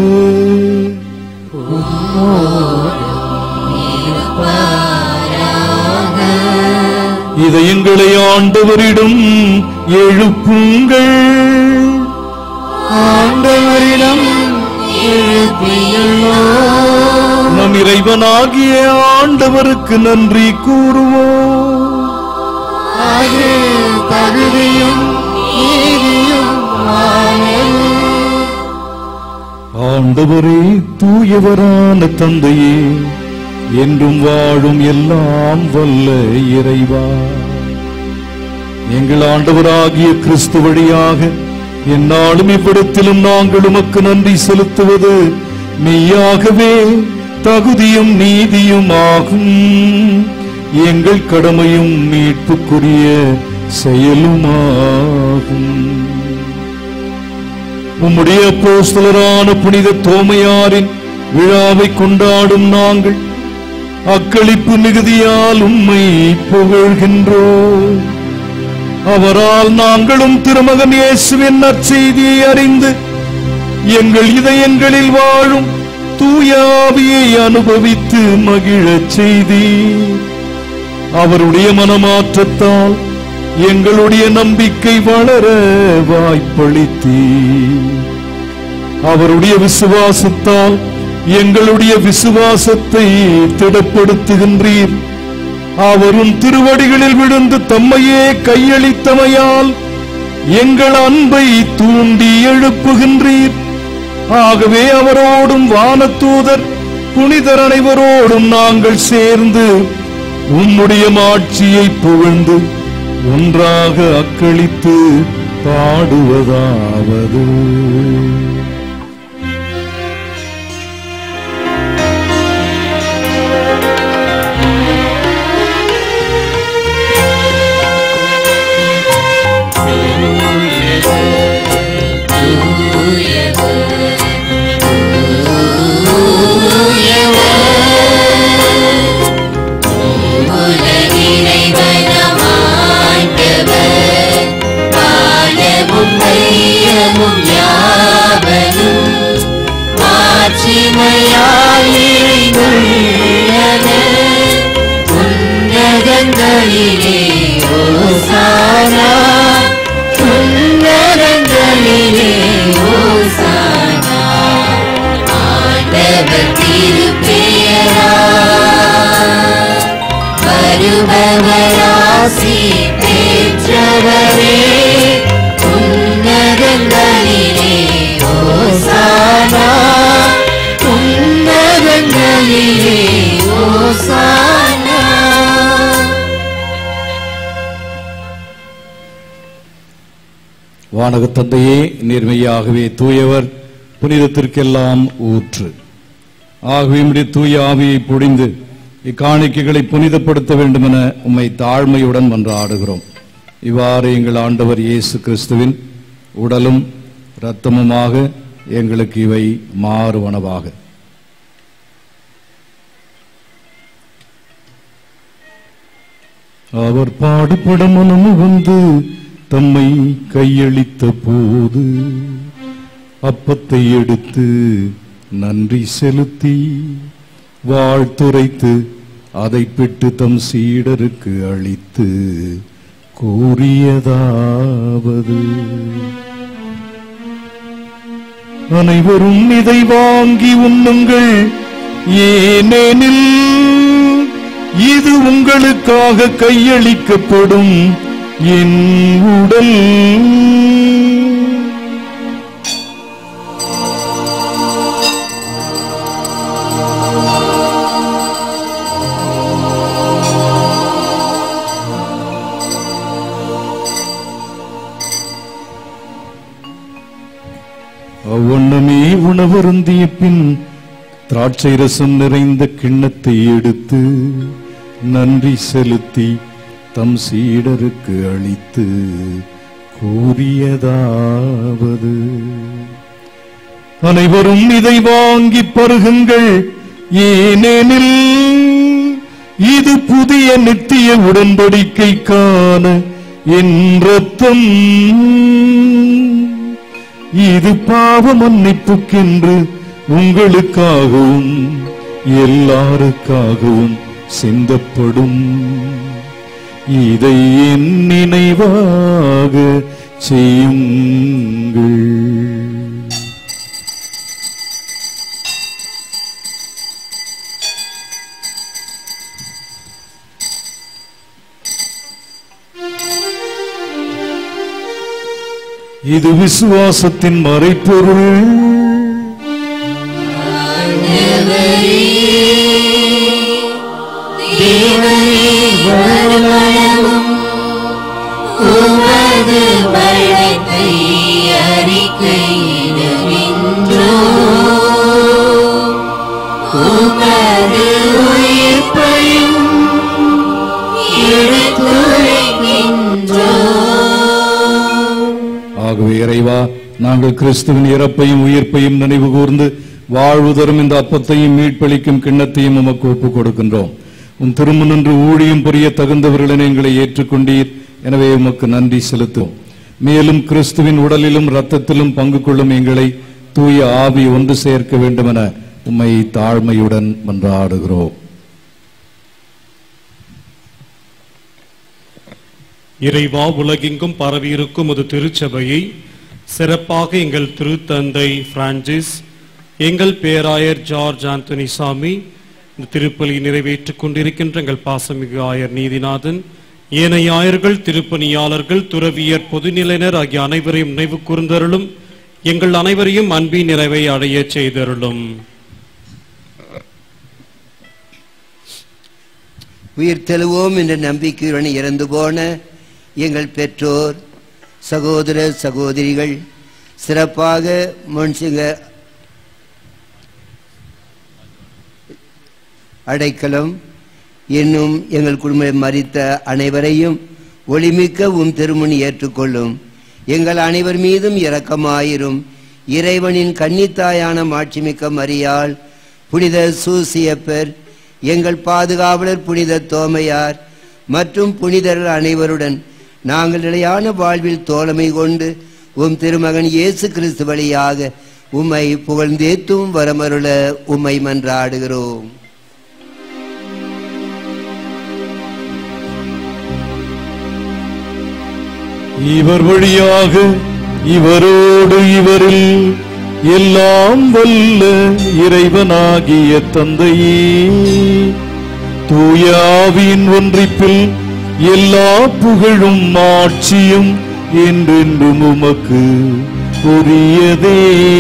இதயங்களை ஆண்டவரிடம் எழுப்புங்கள் ஆண்டவரிடம் நம் இறைவனாகிய ஆண்டவருக்கு நன்றி கூறுவோம் அது தகுதியும் நீதியும் ஆனது. ஆண்டவரே தூயவரான தந்தையே என்றும் வாழும் எல்லாம் வல்ல இறைவா எங்கள் ஆண்டவராகிய கிறிஸ்து வழியாக எந்நாளும் இவ்விடத்திலும் நாங்கள் உமக்கு நன்றி செலுத்துவது மெய்யாகவே தகுதியும் நீதியும் ஆகும் எங்கள் கடமையும் மீட்புக்குரிய செயலுமாகும் உம்முடைய அப்போஸ்தலரான புனித தோமையாரின் விழாவை கொண்டாடும் நாங்கள் அக்களிப்பு மிகுதியால் உம்மை புகழ்கின்றோம் அவரால் நாங்களும் திருமகன் இயேசுவின் நற்செய்தியை அறிந்து எங்கள் இதயங்களில் வாழும் தூய ஆவியை அனுபவித்து மகிழச் செய்தி அவருடைய மனமாற்றத்தால் எங்களுடைய நம்பிக்கை வளர வாய்ப்பளித்தீ அவருடைய விசுவாசத்தால் எங்களுடைய விசுவாசத்தை திடப்படுத்துகின்றீர் அவரும் திருவடிகளில் விழுந்து தம்மையே கையளித்தமையால் எங்கள் அன்பை தூண்டி எழுப்புகின்றீர் ஆகவே அவரோடும் வானதூதர் புனிதர் அனைவரோடும் நாங்கள் சேர்ந்து உம்முடைய மாட்சியை புகழ்ந்து ஒன்றாக அக்களித்து பாடுவதாவது உன்னதங்களிலே ஓசானா உன்னதங்களிலே ஓசானா ஆண்டவர் திருப்பெயரா வருபவராசி பெற்றவரே உன்னதங்களிலே ஓசானா உன்னதங்களிலே ஓசானா வானக தந்தையே நேர்மையாகவே தூயவர் புனிதத்திற்கெல்லாம் ஊற்று ஆகவே உம்முடைய தூய ஆவியை பொழிந்து இக்காணிக்கைகளை புனிதப்படுத்த வேண்டும் என உம்மை தாழ்மையுடன் மன்றாடுகிறோம் இவ்வாறு எங்கள் ஆண்டவர் இயேசு கிறிஸ்துவின் உடலும் இரத்தமுமாக எங்களுக்கு இவை மாறுவனவாக அவர் பாடுபட மனம் வந்து தம்மை கையளித்த போது அப்பத்தை எடுத்து நன்றி செலுத்தி வாழ்த்துரைத்து அதை பெற்று தம் சீடருக்கு அளித்து கூறியதாவது அனைவரும் இதை வாங்கி உண்ணுங்கள் ஏனெனில் இது உங்களுக்காக கையளிக்கப்படும் என் உடல் அவ்வண்ணமே உணவருந்திய பின் திராட்சை ரசம் நிறைந்த கிண்ணத்தை எடுத்து நன்றி செலுத்தி தம் சீடருக்கு அளித்து கூறியதாவது அனைவரும் இதை வாங்கி பருகுங்கள் ஏனெனில் இது புதிய நித்திய உடன்படிக்கைக்கான என் ரத்தம் இது பாவ மன்னிப்புக்கென்று உங்களுக்காகவும் எல்லாருக்காகவும் சிந்தப்படும் இதை என் நினைவாக செய்யுங்கள் இது விசுவாசத்தின் மறைப்பொருள் உமது மரணத்தை அறிக்கையிடுகின்றோ உமது உயிர்ப்பையும் எடுத்துரைக்கின்றோ ஆகவே இறைவா நாங்கள் கிறிஸ்துவின் இறப்பையும் உயிர்ப்பையும் நினைவு கூர்ந்து வாழ்வு தரும் இந்த அப்பத்தையும் மீட்பளிக்கும் கிண்ணத்தையும் உமக்கு ஒப்புக் கொடுக்கின்றோம் உன் திரும்ப நின்று ஊழியம் புரிய தகுந்தவர்களின் எங்களை ஏற்றுக்கொண்டீர் எனவே உமக்கு நன்றி செலுத்துவோம் மேலும் கிறிஸ்துவின் உடலிலும் இரத்தத்திலும் பங்கு கொள்ளும் எங்களை தூய ஆவி ஒன்று சேர்க்க வேண்டுமென உம்மை தாழ்மையுடன் மன்றாடுகிறோம் இறைவா உலகெங்கும் பரவியிருக்கும் ஒரு திருச்சபையை சிறப்பாக எங்கள் திருத்தந்தை பிரான்சிஸ் எங்கள் பேராயர் ஜார்ஜ் ஆந்தனி சாமி இந்த திருப்பலி நிறைவேற்றிக் கொண்டிருக்கின்ற எங்கள் பாசமிகு ஆயர் நீதிநாதன் ஏனைய ஆயர்கள் திருப்பணியாளர்கள் துறவியர் பொதுநிலையினர் ஆகிய அனைவரையும் நினைவு கூர்ந்தருளும் எங்கள் அனைவரையும் அன்பின் நிறைவை அடையச் செய்தருளும் உயிர் தெழுவோம் என்ற நம்பிக்கையுடன் இறந்து போன எங்கள் பெற்றோர் சகோதர சகோதரிகள் சிறப்பாக முன்சிங்க அடைக்கலம் என்னும் எங்கள் குடும்பம் மறித்த அனைவரையும் ஒளிமிக்க உம் திருமணி ஏற்றுக்கொள்ளும் எங்கள் அனைவர் மீதும் இரக்கமாயிரும் இறைவனின் கன்னித்தாயான மாட்சிமிக்க மரியாள் புனித சூசியப்பர் எங்கள் பாதுகாவலர் புனித தோமையார் மற்றும் புனிதர்கள் அனைவருடன் நாங்கள் நிலையான வாழ்வில் தோழமை கொண்டு உம் திருமகன் இயேசு கிறிஸ்து வழியாக உம்மை புகழ்ந்தேத்தும் வரமருள உம்மை மன்றாடுகிறோம் இவர் வழியாக இவரோடு இவரில் எல்லாம் வல்ல இறைவனாகிய தந்தையே தூயாவின் ஒன்றிப்பில் எல்லா புகழும் ஆட்சியும் என்றென்றும் உமக்கு உரியதே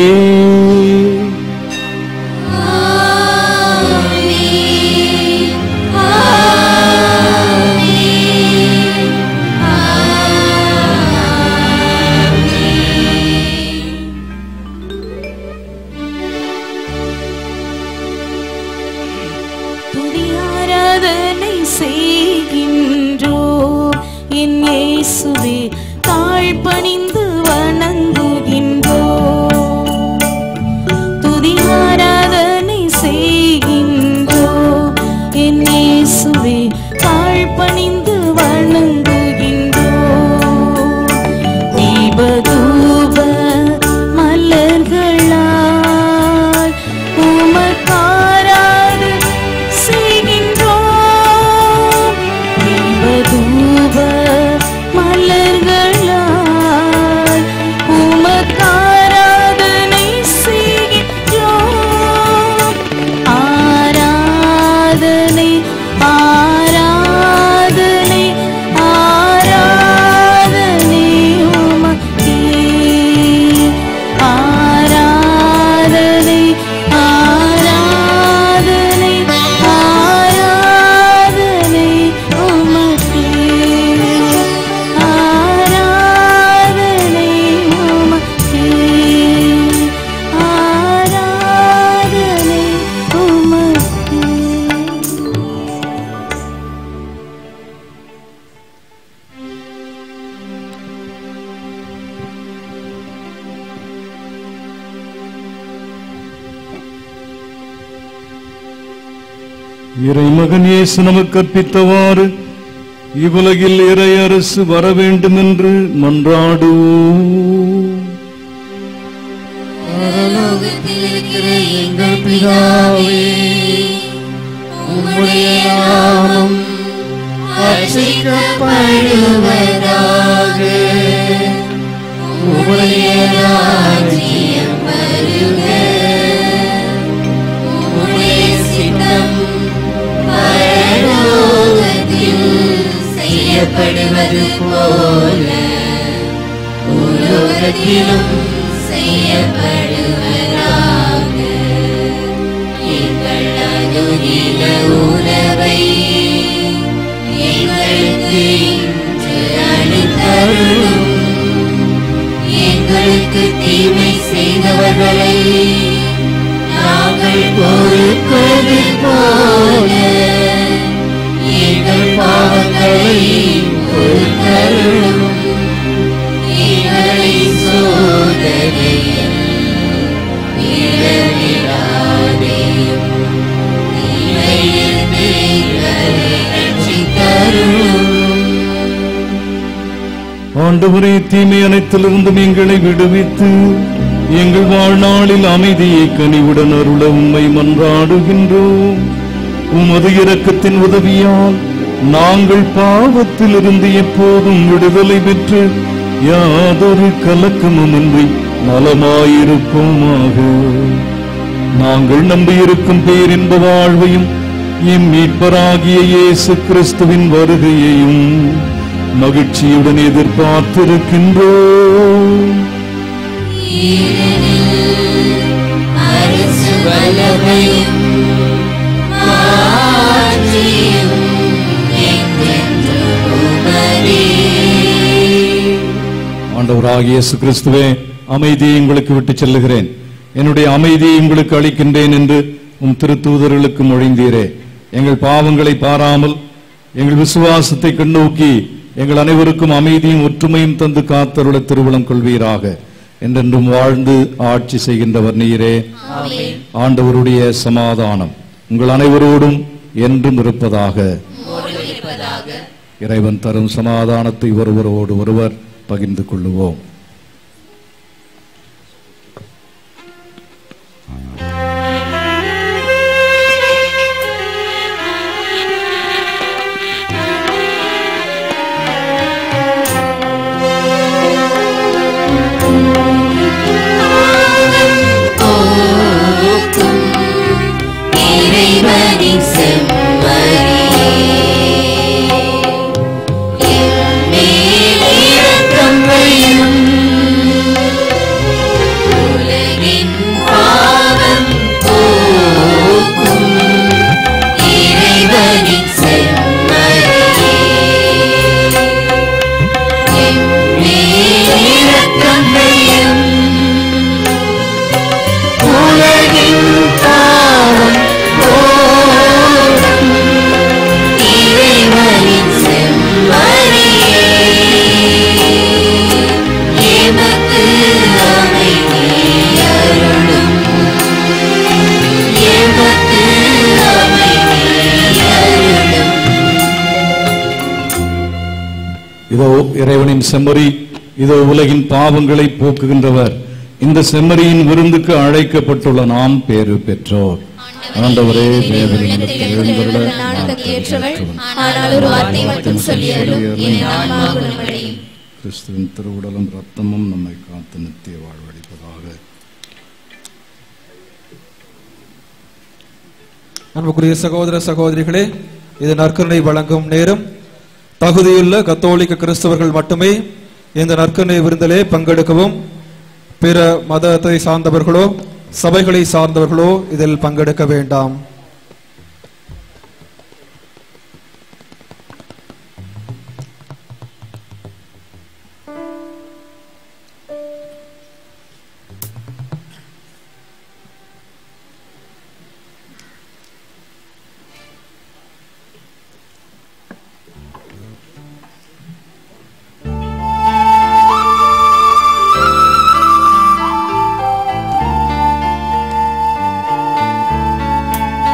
துதியாராதனை செய்கின்றோ என் இயேசுவே தாழ்பணிந்து வணங்குகின்றோ துதியாராதனை செய்கின்றோ என் இயேசுவே தாழ்பணிந்து வணங்குகின்றோ தீபதூப மலர்களால் உமக்காராது செய்கின்றோம் தீபதூப மலர்களால் உமக்காராதனை செய்கின்றோம் ஆராதனை ஆராதனை இறைமகன் இயேசு நமக்கு கற்பித்தவாறு இவ்வுலகில் இறை அரசு வர வேண்டும் என்று மன்றாடுவோம் பரலோகத்தில் இருக்கிற எங்கள் பிதாவே உம்முடைய நாமம் அர்ச்சிக்கப்படுவதாக உம்முடைய ராஜ்யம் வருக உம்முடைய சித்தம் பரலோகத்தில் செய்யப்படுவது போல உலகத்திலும் செய்யப்படுவதாக எங்கள் அனுதின உணவை எங்களுக்கு இன்று அளித்தருளும் எங்களுக்கு தீமை செய்தவர்களை நாங்கள் பொறுப்பது போல எங்கள் பாவங்களை பொறுத்தருளும் எங்களை சோதனையில் விழவிடாதேயும் தீமையிலிருந்து எங்களை ரட்சித்தருளும் ஆண்டவரே தீமை அனைத்திலிருந்தும் எங்களை விடுவித்து எங்கள் வாழ்நாளில் அமைதியை கனிவுடன் அருள உம்மை மன்றாடுகின்றோம் உமது இரக்கத்தின் உதவியால் நாங்கள் பாவத்திலிருந்து எப்போதும் விடுதலை பெற்று யாதொரு கலக்கமுமின்றி நலமாயிருப்போமாக நாங்கள் நம்பியிருக்கும் பேரின்ப வாழ்வையும் எம் மீட்பராகிய இயேசு கிறிஸ்துவின் வருகையையும் மகிழ்ச்சியுடன் எதிர்பார்த்திருக்கின்றோம் அரசு வல்லமையும் மாட்சியும் என்றென்றும் உமதே. ஆண்டவராகிய இயேசு கிறிஸ்துவே அமைதியை உங்களுக்கு விட்டுச் செல்லுகிறேன் என்னுடைய அமைதியை உங்களுக்கு அளிக்கின்றேன் என்று உம் திருத்தூதர்களுக்கு மொழிந்தீரே எங்கள் பாவங்களை பாராமல் எங்கள் விசுவாசத்தை கண்ணோக்கி எங்கள் அனைவருக்கும் அமைதியும் ஒற்றுமையும் தந்து காத்தருள திருவுளம் கொள்வீராக என்றென்றும் வாழ்ந்து ஆட்சி செய்கின்றவர் நீரே ஆண்டவருடைய சமாதானம் உங்கள் அனைவரோடும் என்றும் இருப்பதாக இறைவன் தரும் சமாதானத்தை ஒருவரோடு ஒருவர் பகிர்ந்து கொள்ளுவோம் போக்கும் இறைவனின் செம்மறியே. என் மேல் இரக்கம் வையும். உலகின் பாவம் போக்கும் இறைவனின் செம்மறியே. என் மேல் இரக்கம் வையும். உலகின் பாவம் போக்கும் இறைவனின் செம்மறியே. எமக்கு அமைதி அருளும். எமக்கு அமைதி அருளும். இதோ இறைவனின் செம்மறி இதோ உலகின் பாவங்களை போக்குகின்றவர் இந்த செம்மறியின் விருந்துக்கு அழைக்கப்பட்டுள்ள நாம் பேறு பெற்றோர் ஆண்டவரே தேவனிடத்தில் எழுந்தருள நான் தகுதியற்றவள் ஆனால் ஒரு வார்த்தை மட்டும் சொல்லியருளும் என் ஆன்மா குணமடையும் கிறிஸ்துவின் திருவுடலும் ரத்தமும் நம்மை காத்து நித்திய வாழ்வளிப்பதாக அன்புக்குரிய சகோதர சகோதரிகளே இது நற்கருணை வழங்கும் நேரம் தகுதியுள்ள கத்தோலிக்க கிறிஸ்தவர்கள் மட்டுமே இந்த நற்கருணை விருந்திலே பங்கெடுக்கவும் பிற மதத்தை சார்ந்தவர்களோ சபைகளை சார்ந்தவர்களோ இதில் பங்கெடுக்க வேண்டாம் ஆ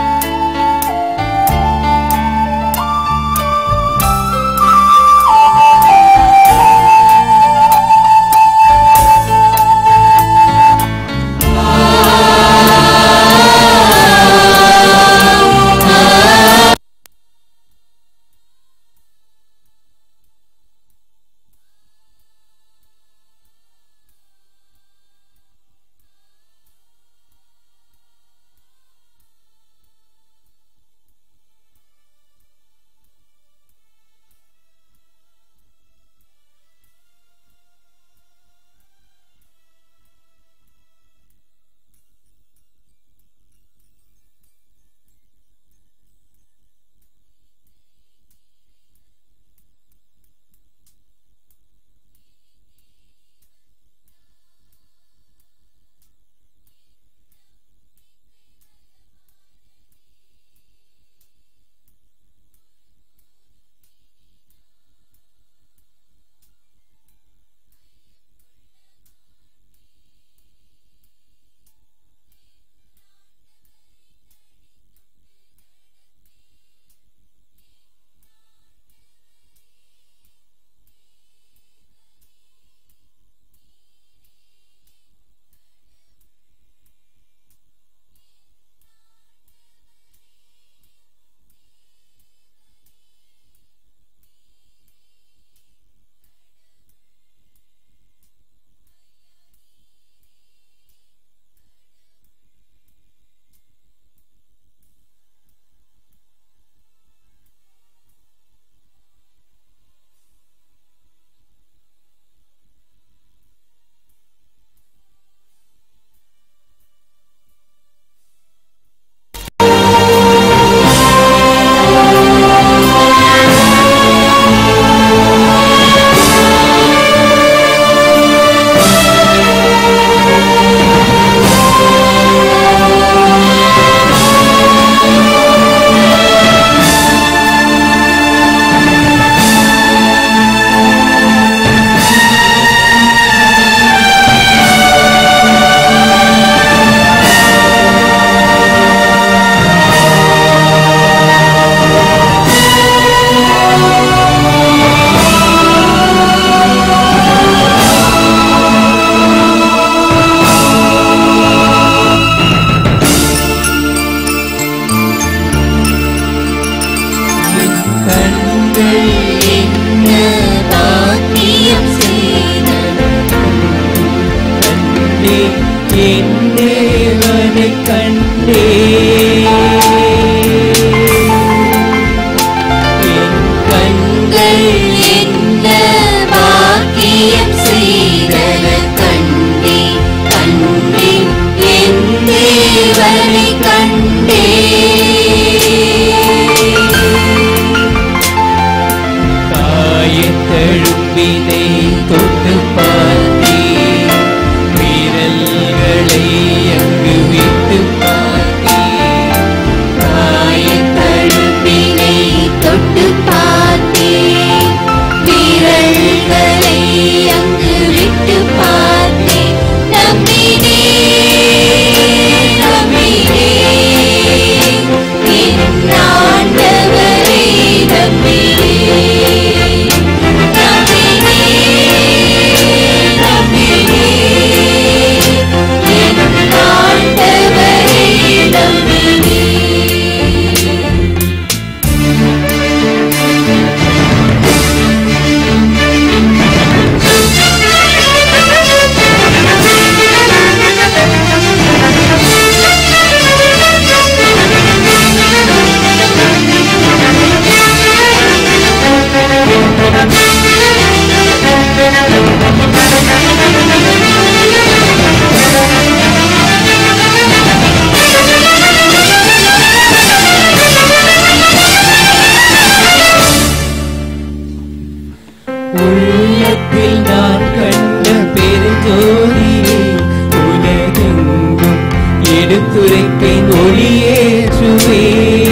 நம்மினை தொட்டு பார்த்தீர் வீரல்களை அங்கு விட்டு பார்த்தீர் தாயின் தழும்பினை தொட்டு பார்த்தேன் வீரல்களை அங்கு விட்டு பார்த்தேன் நம்பினே நம்பினே என் ஆண்டவரை நம்பினே நம்பினே நம்பினே என் ஆண்டவரை நம்பினே உள்ளத்தில் நான் கண்ட பெருஞ்சோதியை உலகெங்கும் எடுத்துரைப்பேன் ஒளியேற்றுவே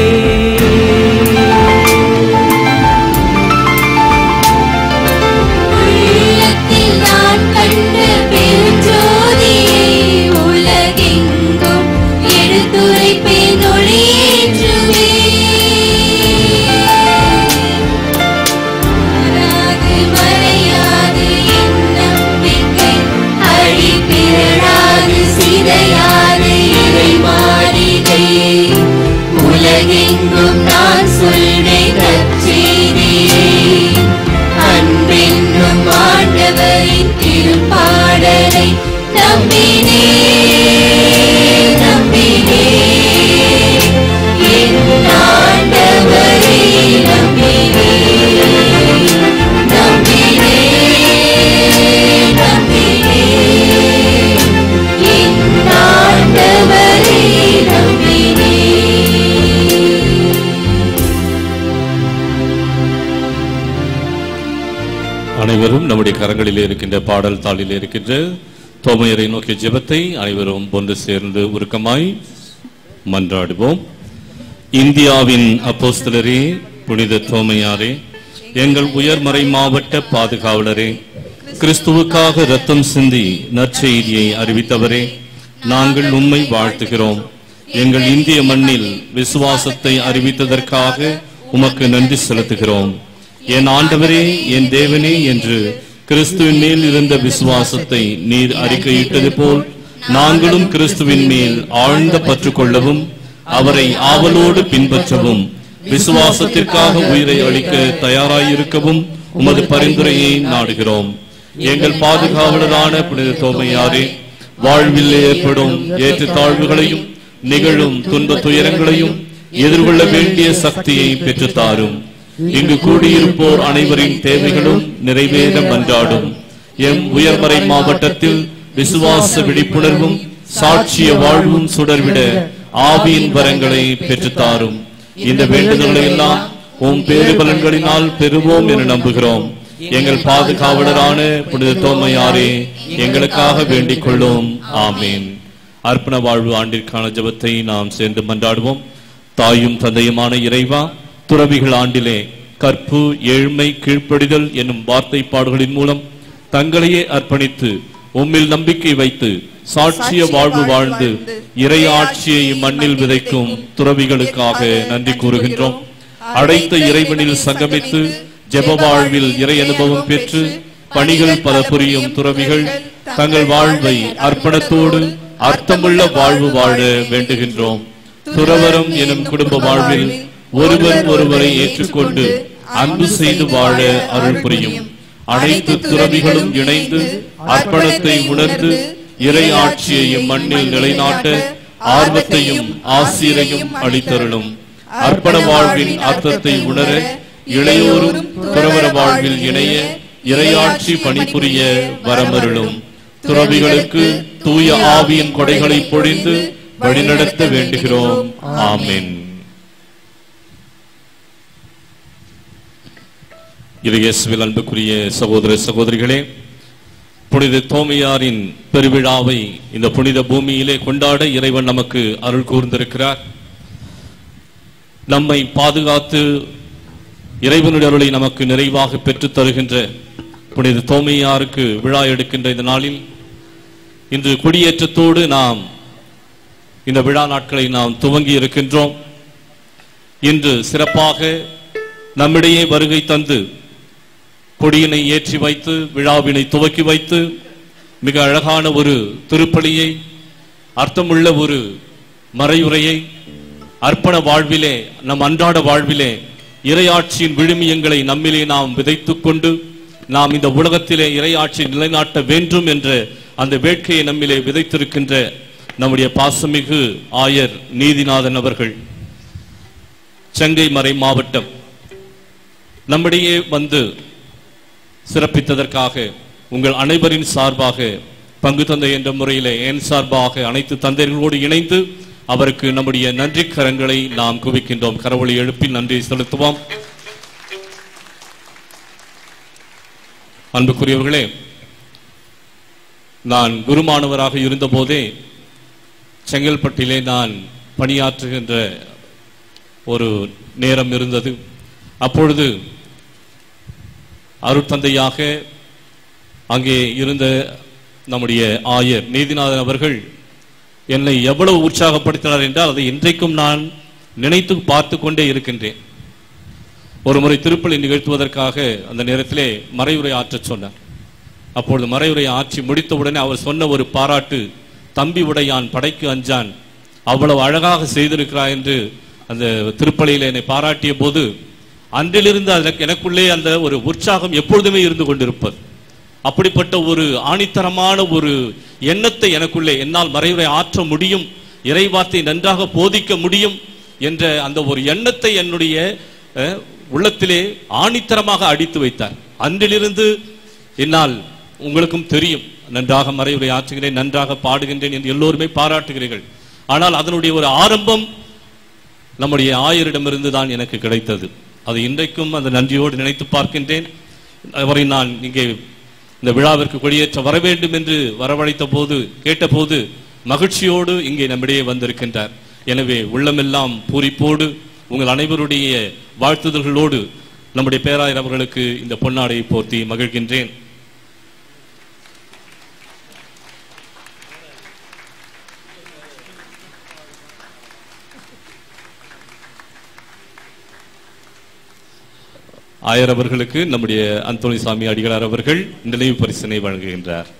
உள்ளத்தில் நான் கண்ட பெருஞ்சோதியை உலகெங்கும் எடுத்துரைப்பேன் ஒளியேற்றுவே மாறாது மறையாது என் நம்பிக்கை அழிப்பிரளாது சிதையாது இறை மாளிகை உலகெங்கும் நான் சொல்வேன் நற்செய்தியை அன்பென்னும் ஆண்டவரின் திருப்பாடலை நம்பினே நம்பினே என் ஆண்டவரை நம்பினே நம்பினே நம்பினே என் ஆண்டவரை நம்பினே அனைவரும் நம்முடைய கரங்களிலே இருக்கின்ற பாடல் தாளிலே இருக்கின்ற தோமையரை நோக்கிய ஜெபத்தை அனைவரும் ஒன்று சேர்ந்து உருக்கமாய் மன்றாடுவோம் இந்தியாவின் அப்போஸ்தலரே புனித தோமையாரே எங்கள் உயர்மறை மாவட்ட பாதுகாவலரே கிறிஸ்துவுக்காக ரத்தம் சிந்தி நற்செய்தியை அறிவித்தவரே நாங்கள் உம்மை வாழ்த்துகிறோம் எங்கள் இந்திய மண்ணில் விசுவாசத்தை அறிவித்ததற்காக உமக்கு நன்றி செலுத்துகிறோம் என் ஆண்டவரே என் தேவனே என்று கிறிஸ்துவின் மேல் இருந்த விசுவாசத்தை நீர் அறிக்கையிட்டது போல் நாங்களும் கிறிஸ்துவின் மேல் ஆழ்ந்த பற்று கொள்ளவும் அவரை ஆவலோடு பின்பற்றவும் விசுவாசத்திற்காக உயிரை அளிக்க தயாராயிருக்கவும் உமது பரிந்துரையை நாடுகிறோம் எங்கள் பாதுகாவலரான புனித தோமையாரே வாழ்வில் ஏற்படும் ஏற்றத்தாழ்வுகளையும் நிகழும் துன்ப துயரங்களையும் எதிர்கொள்ள வேண்டிய சக்தியை பெற்றுத்தாரும் இங்கு கூடியிருப்போர் அனைவரின் தேவைகளும் நிறைவேற மன்றாடும் எம் உயர்மறை மாவட்டத்தில் விசுவாச விழிப்புணர்வும் சாட்சிய வாழ்வும் சுடர்விட ஆவியின் வரங்களை பெற்றுத்தாரும் இந்த வேண்டுதல்களை எல்லாம் உம் பேருபலன்களினால் பெறுவோம் என நம்புகிறோம் எங்கள் பாதுகாவலரான புனித தோமையாரே எங்களுக்காக வேண்டிக் கொள்ளும் ஆமீன் அர்ப்பண வாழ்வு ஆண்டிற்கான ஜெபத்தை நாம் சேர்ந்து மன்றாடுவோம் தாயும் தந்தையுமான இறைவா துறவிகள் ஆண்டிலே கற்பு ஏழ்மை கீழ்ப்படிதல் என்னும் வார்த்தைப்பாடுகளின் மூலம் தங்களையே அர்ப்பணித்து உம்மில் நம்பிக்கை வைத்து சாட்சிய வாழ்வு வாழ்ந்து இறை ஆட்சியை மண்ணில் விதைக்கும் துறவிகளுக்காக நன்றி கூறுகின்றோம் அடைத்த இறைவனில் சங்கமித்து ஜெப வாழ்வில் இறை அனுபவம் பெற்று பணிகள் பல புரியும் துறவிகள் தங்கள் வாழ்வை அர்ப்பணத்தோடு அர்த்தமுள்ள வாழ்வு வாழ வேண்டுகின்றோம் துறவரம் எனும் குடும்ப வாழ்வில் ஒருவர் ஒருவரை ஏற்றுக்கொண்டு அன்பு செய்து வாழ அருள் புரியும் அனைத்து துறவிகளும் இணைந்து அர்ப்பணத்தை உணர்ந்து இறை ஆட்சியையும் மண்ணில் நிலைநாட்ட ஆர்வத்தையும் ஆசிரியையும் அளித்தருளும் அர்ப்பண வாழ்வின் அர்த்தத்தை உணர இளையோரும் துறவர வாழ்வில் இணைய இறையாட்சி பணிபுரிய வரமருளும் துறவிகளுக்கு தூய ஆவியின் கொடைகளை பொழிந்து வழிநடத்த வேண்டுகிறோம் ஆமென் இது இயேசுவில் அன்புக்குரிய சகோதர சகோதரிகளே புனித தோமையாரின் பெருவிழாவை இந்த புனித பூமியிலே கொண்டாட இறைவன் நமக்கு அருள் கூர்ந்திருக்கிறார் நம்மை பாதுகாத்து இறைவனுடைய அருளை நமக்கு நிறைவாக பெற்றுத் தருகின்ற புனித தோமையாருக்கு விழா எடுக்கின்ற இந்த நாளில் இன்று கொடியேற்றத்தோடு நாம் இந்த விழா நாட்களை நாம் துவங்கி இருக்கின்றோம் இன்று சிறப்பாக நம்மிடையே வருகை தந்து கொடியினை ஏற்றி வைத்து விழாவினை துவக்கி வைத்து மிக அழகான ஒரு திருப்பலியை அர்த்தமுள்ள ஒரு மறையுரையை அர்ப்பண வாழ்விலே நம் அன்றாட வாழ்விலே இறையாட்சியின் விழுமியங்களை நம்மிலே நாம் விதைத்துக் கொண்டு நாம் இந்த உலகத்திலே இறையாட்சி நிலைநாட்ட வேண்டும் என்ற அந்த வேட்கையை நம்மிலே விதைத்திருக்கின்ற நம்முடைய பாசமிகு ஆயர் நீதிநாதன் அவர்கள் செங்கை மறை மாவட்டம் நம்மிடையே வந்து சிறப்பித்ததற்காக உங்கள் அனைவரின் சார்பாக பங்கு தந்தை என்ற முறையிலே என் சார்பாக அனைத்து தந்தைகளோடு இணைந்து அவருக்கு நம்முடைய நன்றி கரங்களை நாம் குவிக்கின்றோம் கரவொளி எழுப்பி நன்றி செலுத்துவோம் அன்புக்குரியவர்களே நான் குருமானவராக இருந்தபோதே செங்கல்பட்டிலே நான் பணியாற்றுகின்ற ஒரு நேரம் இருந்தது அப்பொழுது அருட்தந்தையாக அங்கே இருந்த நம்முடைய ஆயர் நீதிநாதன் அவர்கள் என்னை எவ்வளவு உற்சாகப்படுத்தினார் என்றால் அதை இன்றைக்கும் நான் நினைத்து பார்த்து கொண்டே இருக்கின்றேன் ஒரு முறை திருப்பலி நிகழ்த்துவதற்காக அந்த நேரத்திலே மறைவுரை ஆற்றச் சொன்னார் அப்பொழுது மறைவுரை ஆற்றி முடித்தவுடனே அவர் சொன்ன ஒரு பாராட்டு தம்பி உடையான் படைக்கு அஞ்சான் அவ்வளவு அழகாக செய்திருக்கிறாய் என்று அந்த திருப்பலியில் என்னை பாராட்டிய போது அன்றிலிருந்து அதற்கு எனக்குள்ளே அந்த ஒரு உற்சாகம் எப்பொழுதுமே இருந்து கொண்டிருப்பது அப்படிப்பட்ட ஒரு ஆணித்தரமான ஒரு எண்ணத்தை எனக்குள்ளே என்னால் மறைவுரை ஆற்ற முடியும் இறைவார்த்தை நன்றாக போதிக்க முடியும் என்ற அந்த ஒரு எண்ணத்தை என்னுடைய அஹ், உள்ளத்திலே ஆணித்தரமாக அடித்து வைத்தார் அன்றிலிருந்து என்னால் உங்களுக்கும் தெரியும் நன்றாக மறைவுரை ஆற்றுகிறேன் நன்றாக பாடுகின்றேன் என்று எல்லோருமே பாராட்டுகிறீர்கள் ஆனால் அதனுடைய ஒரு ஆரம்பம் நம்முடைய ஆயரிடமிருந்து தான் எனக்கு கிடைத்தது அது இன்றைக்கும் அந்த நன்றியோடு நினைத்து பார்க்கின்றேன் அவரை நான் இங்கே இந்த விழாவிற்கு கொடியேற்ற வர வேண்டும் என்று வரவழைத்த போது கேட்டபோது மகிழ்ச்சியோடு இங்கே நம்மிடையே வந்திருக்கின்றார் எனவே உள்ளமெல்லாம் பூரிப்போடு உங்கள் அனைவருடைய வாழ்த்துதல்களோடு நம்முடைய பேராயர் அவர்களுக்கு இந்த பொன்னாடையை போர்த்தி மகிழ்கின்றேன் ஆயர் அவர்களுக்கு நம்முடைய அந்தோணி சாமி அடிகளார் அவர்கள் நினைவு பரிசினை வழங்குகின்றார்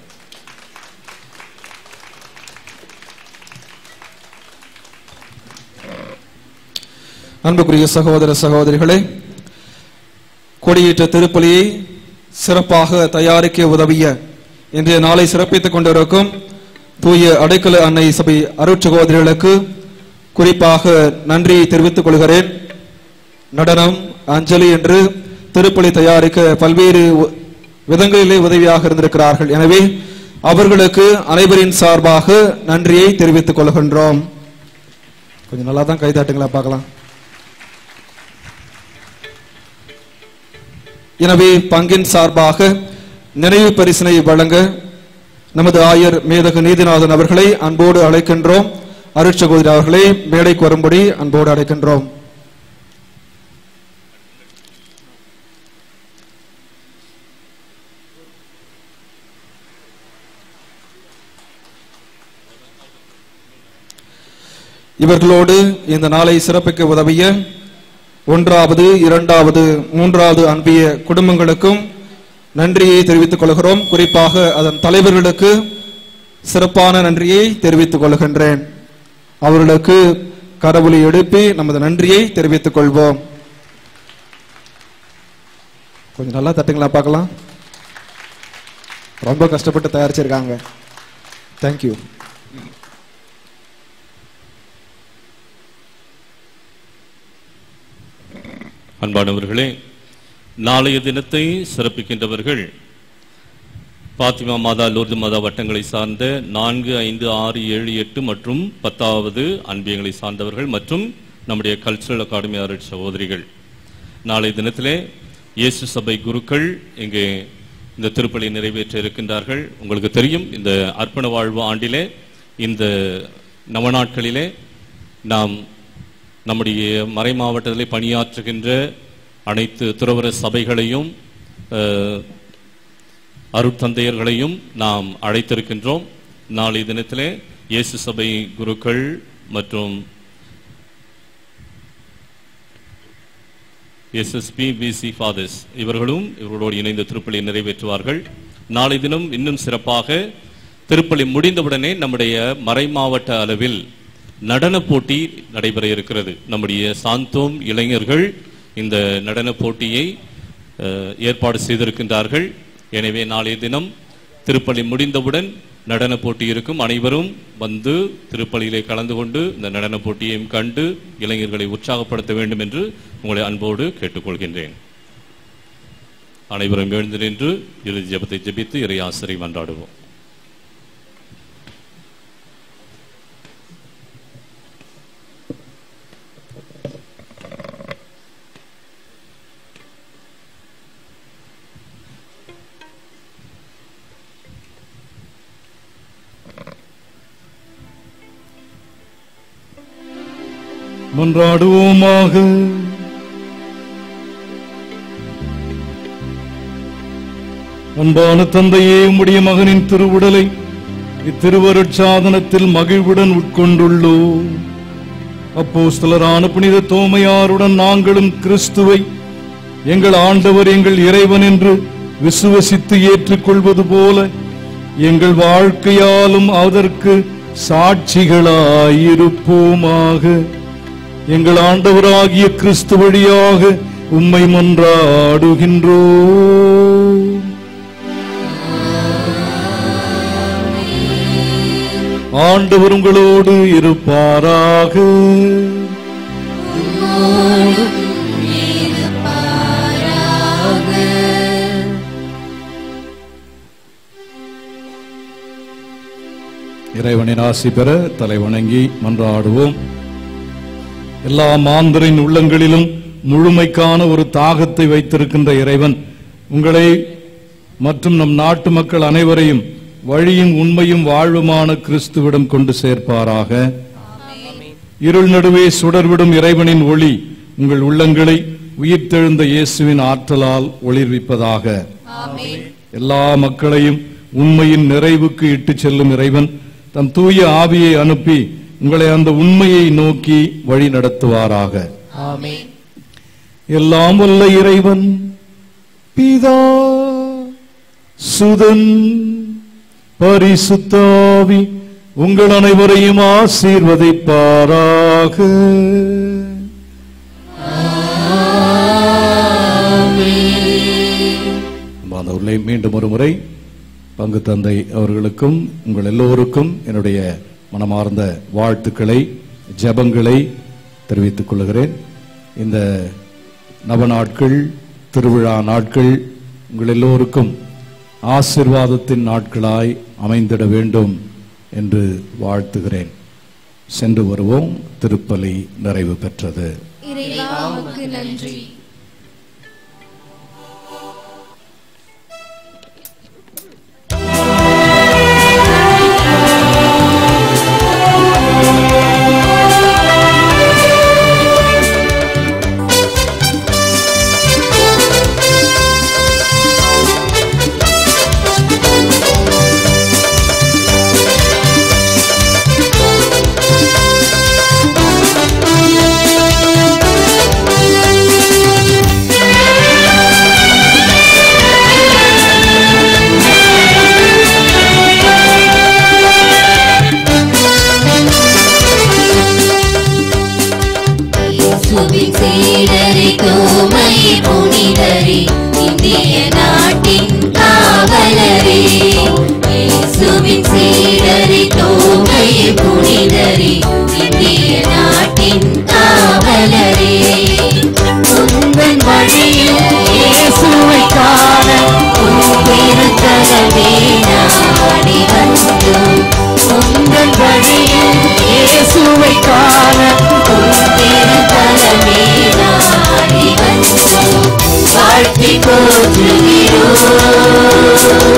அன்புக்குரிய சகோதர சகோதரிகளே கொடியேற்ற திருப்பலியை சிறப்பாக தயாரிக்க உதவிய இன்றைய நாளை சிறப்பித்துக் கொண்டிருக்கும் தூய அடைக்கல அன்னை சபை அருட்சகோதரிகளுக்கு குறிப்பாக நன்றியை தெரிவித்துக் கொள்கிறேன் நடனம் அஞ்சலி என்று திருப்பலி தயாரிக்க பல்வேறு உ- விதங்களிலே உதவியாக இருந்திருக்கிறார்கள் எனவே அவர்களுக்கு அனைவரின் சார்பாக நன்றியை தெரிவித்துக் கொள்கின்றோம் கொஞ்சம் நல்லா தான் கைதாட்டுங்களா பார்க்கலாம் எனவே பங்கின் சார்பாக நினைவு பரிசினை வழங்க நமது ஆயர் மேதகு நீதிநாதன் அவர்களை அன்போடு அழைக்கின்றோம் அருட்சகோதரி அவர்களை மேடைக்கு வரும்படி அன்போடு அழைக்கின்றோம் இவர்களோடு இந்த நாளை சிறப்பிக்க உதவிய ஒன்றாவது இரண்டாவது மூன்றாவது அன்பிய குடும்பங்களுக்கும் நன்றியை தெரிவித்துக் கொள்கிறோம் குறிப்பாக அதன் தலைவர்களுக்கு சிறப்பான நன்றியை தெரிவித்துக் கொள்கின்றேன் அவர்களுக்கு கரவொலி எழுப்பி நமது நன்றியை தெரிவித்துக் கொள்வோம் கொஞ்சம் நல்லா தட்டுங்களா பார்க்கலாம் ரொம்ப கஷ்டப்பட்டு தயாரிச்சிருக்காங்க தேங்க்யூ அன்பானவர்களே நாளைய தினத்தை சிறப்பிக்கின்றவர்கள் பாத்திமா மாதா லூர்து மாதா வட்டங்களை சார்ந்த நான்கு ஐந்து ஆறு ஏழு எட்டு மற்றும் பத்தாவது அன்பியங்களை சார்ந்தவர்கள் மற்றும் நம்முடைய கல்ச்சுரல் அகாடமி ஆர்ட் சகோதரிகள் நாளைய தினத்திலே இயேசு சபை குருக்கள் இங்கே இந்த திருப்பலி நிறைவேற்ற இருக்கின்றார்கள் உங்களுக்கு தெரியும் இந்த அர்ப்பண வாழ்வு ஆண்டிலே இந்த நவநாட்களிலே நாம் நம்முடைய மறை மாவட்டத்திலே பணியாற்றுகின்ற அனைத்து துறவர சபைகளையும் அஹ், அருட்தந்தையர்களையும் நாம் அழைத்திருக்கின்றோம் நாளை தினத்திலே இயேசு சபை குருக்கள் மற்றும் எஸ்எஸ்பி பிசி ஃபாதர்ஸ் இவர்களும் இவர்களோடு இணைந்த திருப்பலி நிறைவேற்றுவார்கள் நாளை தினம் இன்னும் சிறப்பாக திருப்பலி முடிந்தவுடனே நம்முடைய மறை மாவட்ட அளவில் நடன போட்டி நடைபெற இருக்கிறது நம்முடைய சாந்தோம் இளைஞர்கள் இந்த நடன போட்டியை அஹ், ஏற்பாடு செய்திருக்கின்றார்கள் எனவே நாளைய தினம் திருப்பலி முடிந்தவுடன் நடன போட்டி இருக்கும் அனைவரும் வந்து திருப்பலியிலே கலந்து கொண்டு இந்த நடன போட்டியையும் கண்டு இளைஞர்களை உற்சாகப்படுத்த வேண்டும் என்று உங்களை அன்போடு கேட்டுக்கொள்கின்றேன் அனைவரும் எழுந்து நின்று இறுதி ஜெபத்தை ஜெபித்து இறை ஆசிரை மன்றாடுவோம் மன்றாடுவோமாக அன்பான தந்தையே உம்முடைய மகனின் திருவுடலை இத்திருவருட்சாதனத்தில் மகிழ்வுடன் உட்கொண்டுள்ளோம் அப்போஸ்தலரான புனித தோமையாருடன் நாங்களும் கிறிஸ்துவை எங்கள் ஆண்டவர் எங்கள் இறைவன் என்று விசுவசித்து ஏற்றுக்கொள்வது போல எங்கள் வாழ்க்கையாலும் அதற்கு சாட்சிகளாயிருப்போமாக எங்கள் ஆண்டவராகிய கிறிஸ்து வழியாக உம்மை மன்றாடுகின்றோம் ஆண்டவர் உங்களோடு இருப்பாராக இறைவனின் ஆசி பெற தலை வணங்கி மன்றாடுவோம் எல்லா மாந்தரின் உள்ளங்களிலும் முழுமைக்கான ஒரு தாகத்தை வைத்திருக்கின்ற இறைவன் உங்களை மற்றும் நம் நாட்டு மக்கள் அனைவரையும் வழியும் உண்மையும் வாழ்வுமான கிறிஸ்துவிடம் கொண்டு சேர்ப்பாராக இருள் நடுவே சுடர்விடும் இறைவனின் ஒளி உங்கள் உள்ளங்களை உயிர்த்தெழுந்த இயேசுவின் ஆற்றலால் ஒளிர்விப்பதாக எல்லா மக்களையும் உண்மையின் நிறைவுக்கு இட்டுச் செல்லும் இறைவன் தம் தூய ஆவியை அனுப்பி உங்களை அந்த உண்மையை நோக்கி வழி நடத்துவாராக எல்லாம் வல்ல இறைவன் பிதா சுதன் பரிசுத்தாவி உங்கள் அனைவரையும் ஆசீர்வதிப்பாராக மாணவர்களே மீண்டும் ஒரு முறை பங்கு தந்தை அவர்களுக்கும் உங்கள் எல்லோருக்கும் என்னுடைய மனமார்ந்த வாழ்த்துக்களை ஜெபங்களை தெரிவித்துக் கொள்கிறேன் இந்த நவநாட்கள் திருவிழா நாட்கள் உங்கள் எல்லோருக்கும் ஆசிர்வாதத்தின் நாட்களாய் அமைந்திட வேண்டும் என்று வாழ்த்துகிறேன் சென்று வருவோம் திருப்பலி நிறைவு பெற்றது இறைவா உமக்கு நன்றி இயேசுவின் சீடரை தூமை புனிதரே இந்திய நாட்டின் காவலரே இயேசுவின் சீடரை தூமை புனிதரே இந்திய நாட்டின் காவலரே உந்தன் வழியில் இயேசுவை காண உன்பிருத்தலமே நாடி வந்தோம் உந்தன் வழியில் இயேசுவை காண உன்பிருத்தலமே நாடி வந்தோம் வாழ்த்தி போற்றுகிறோம்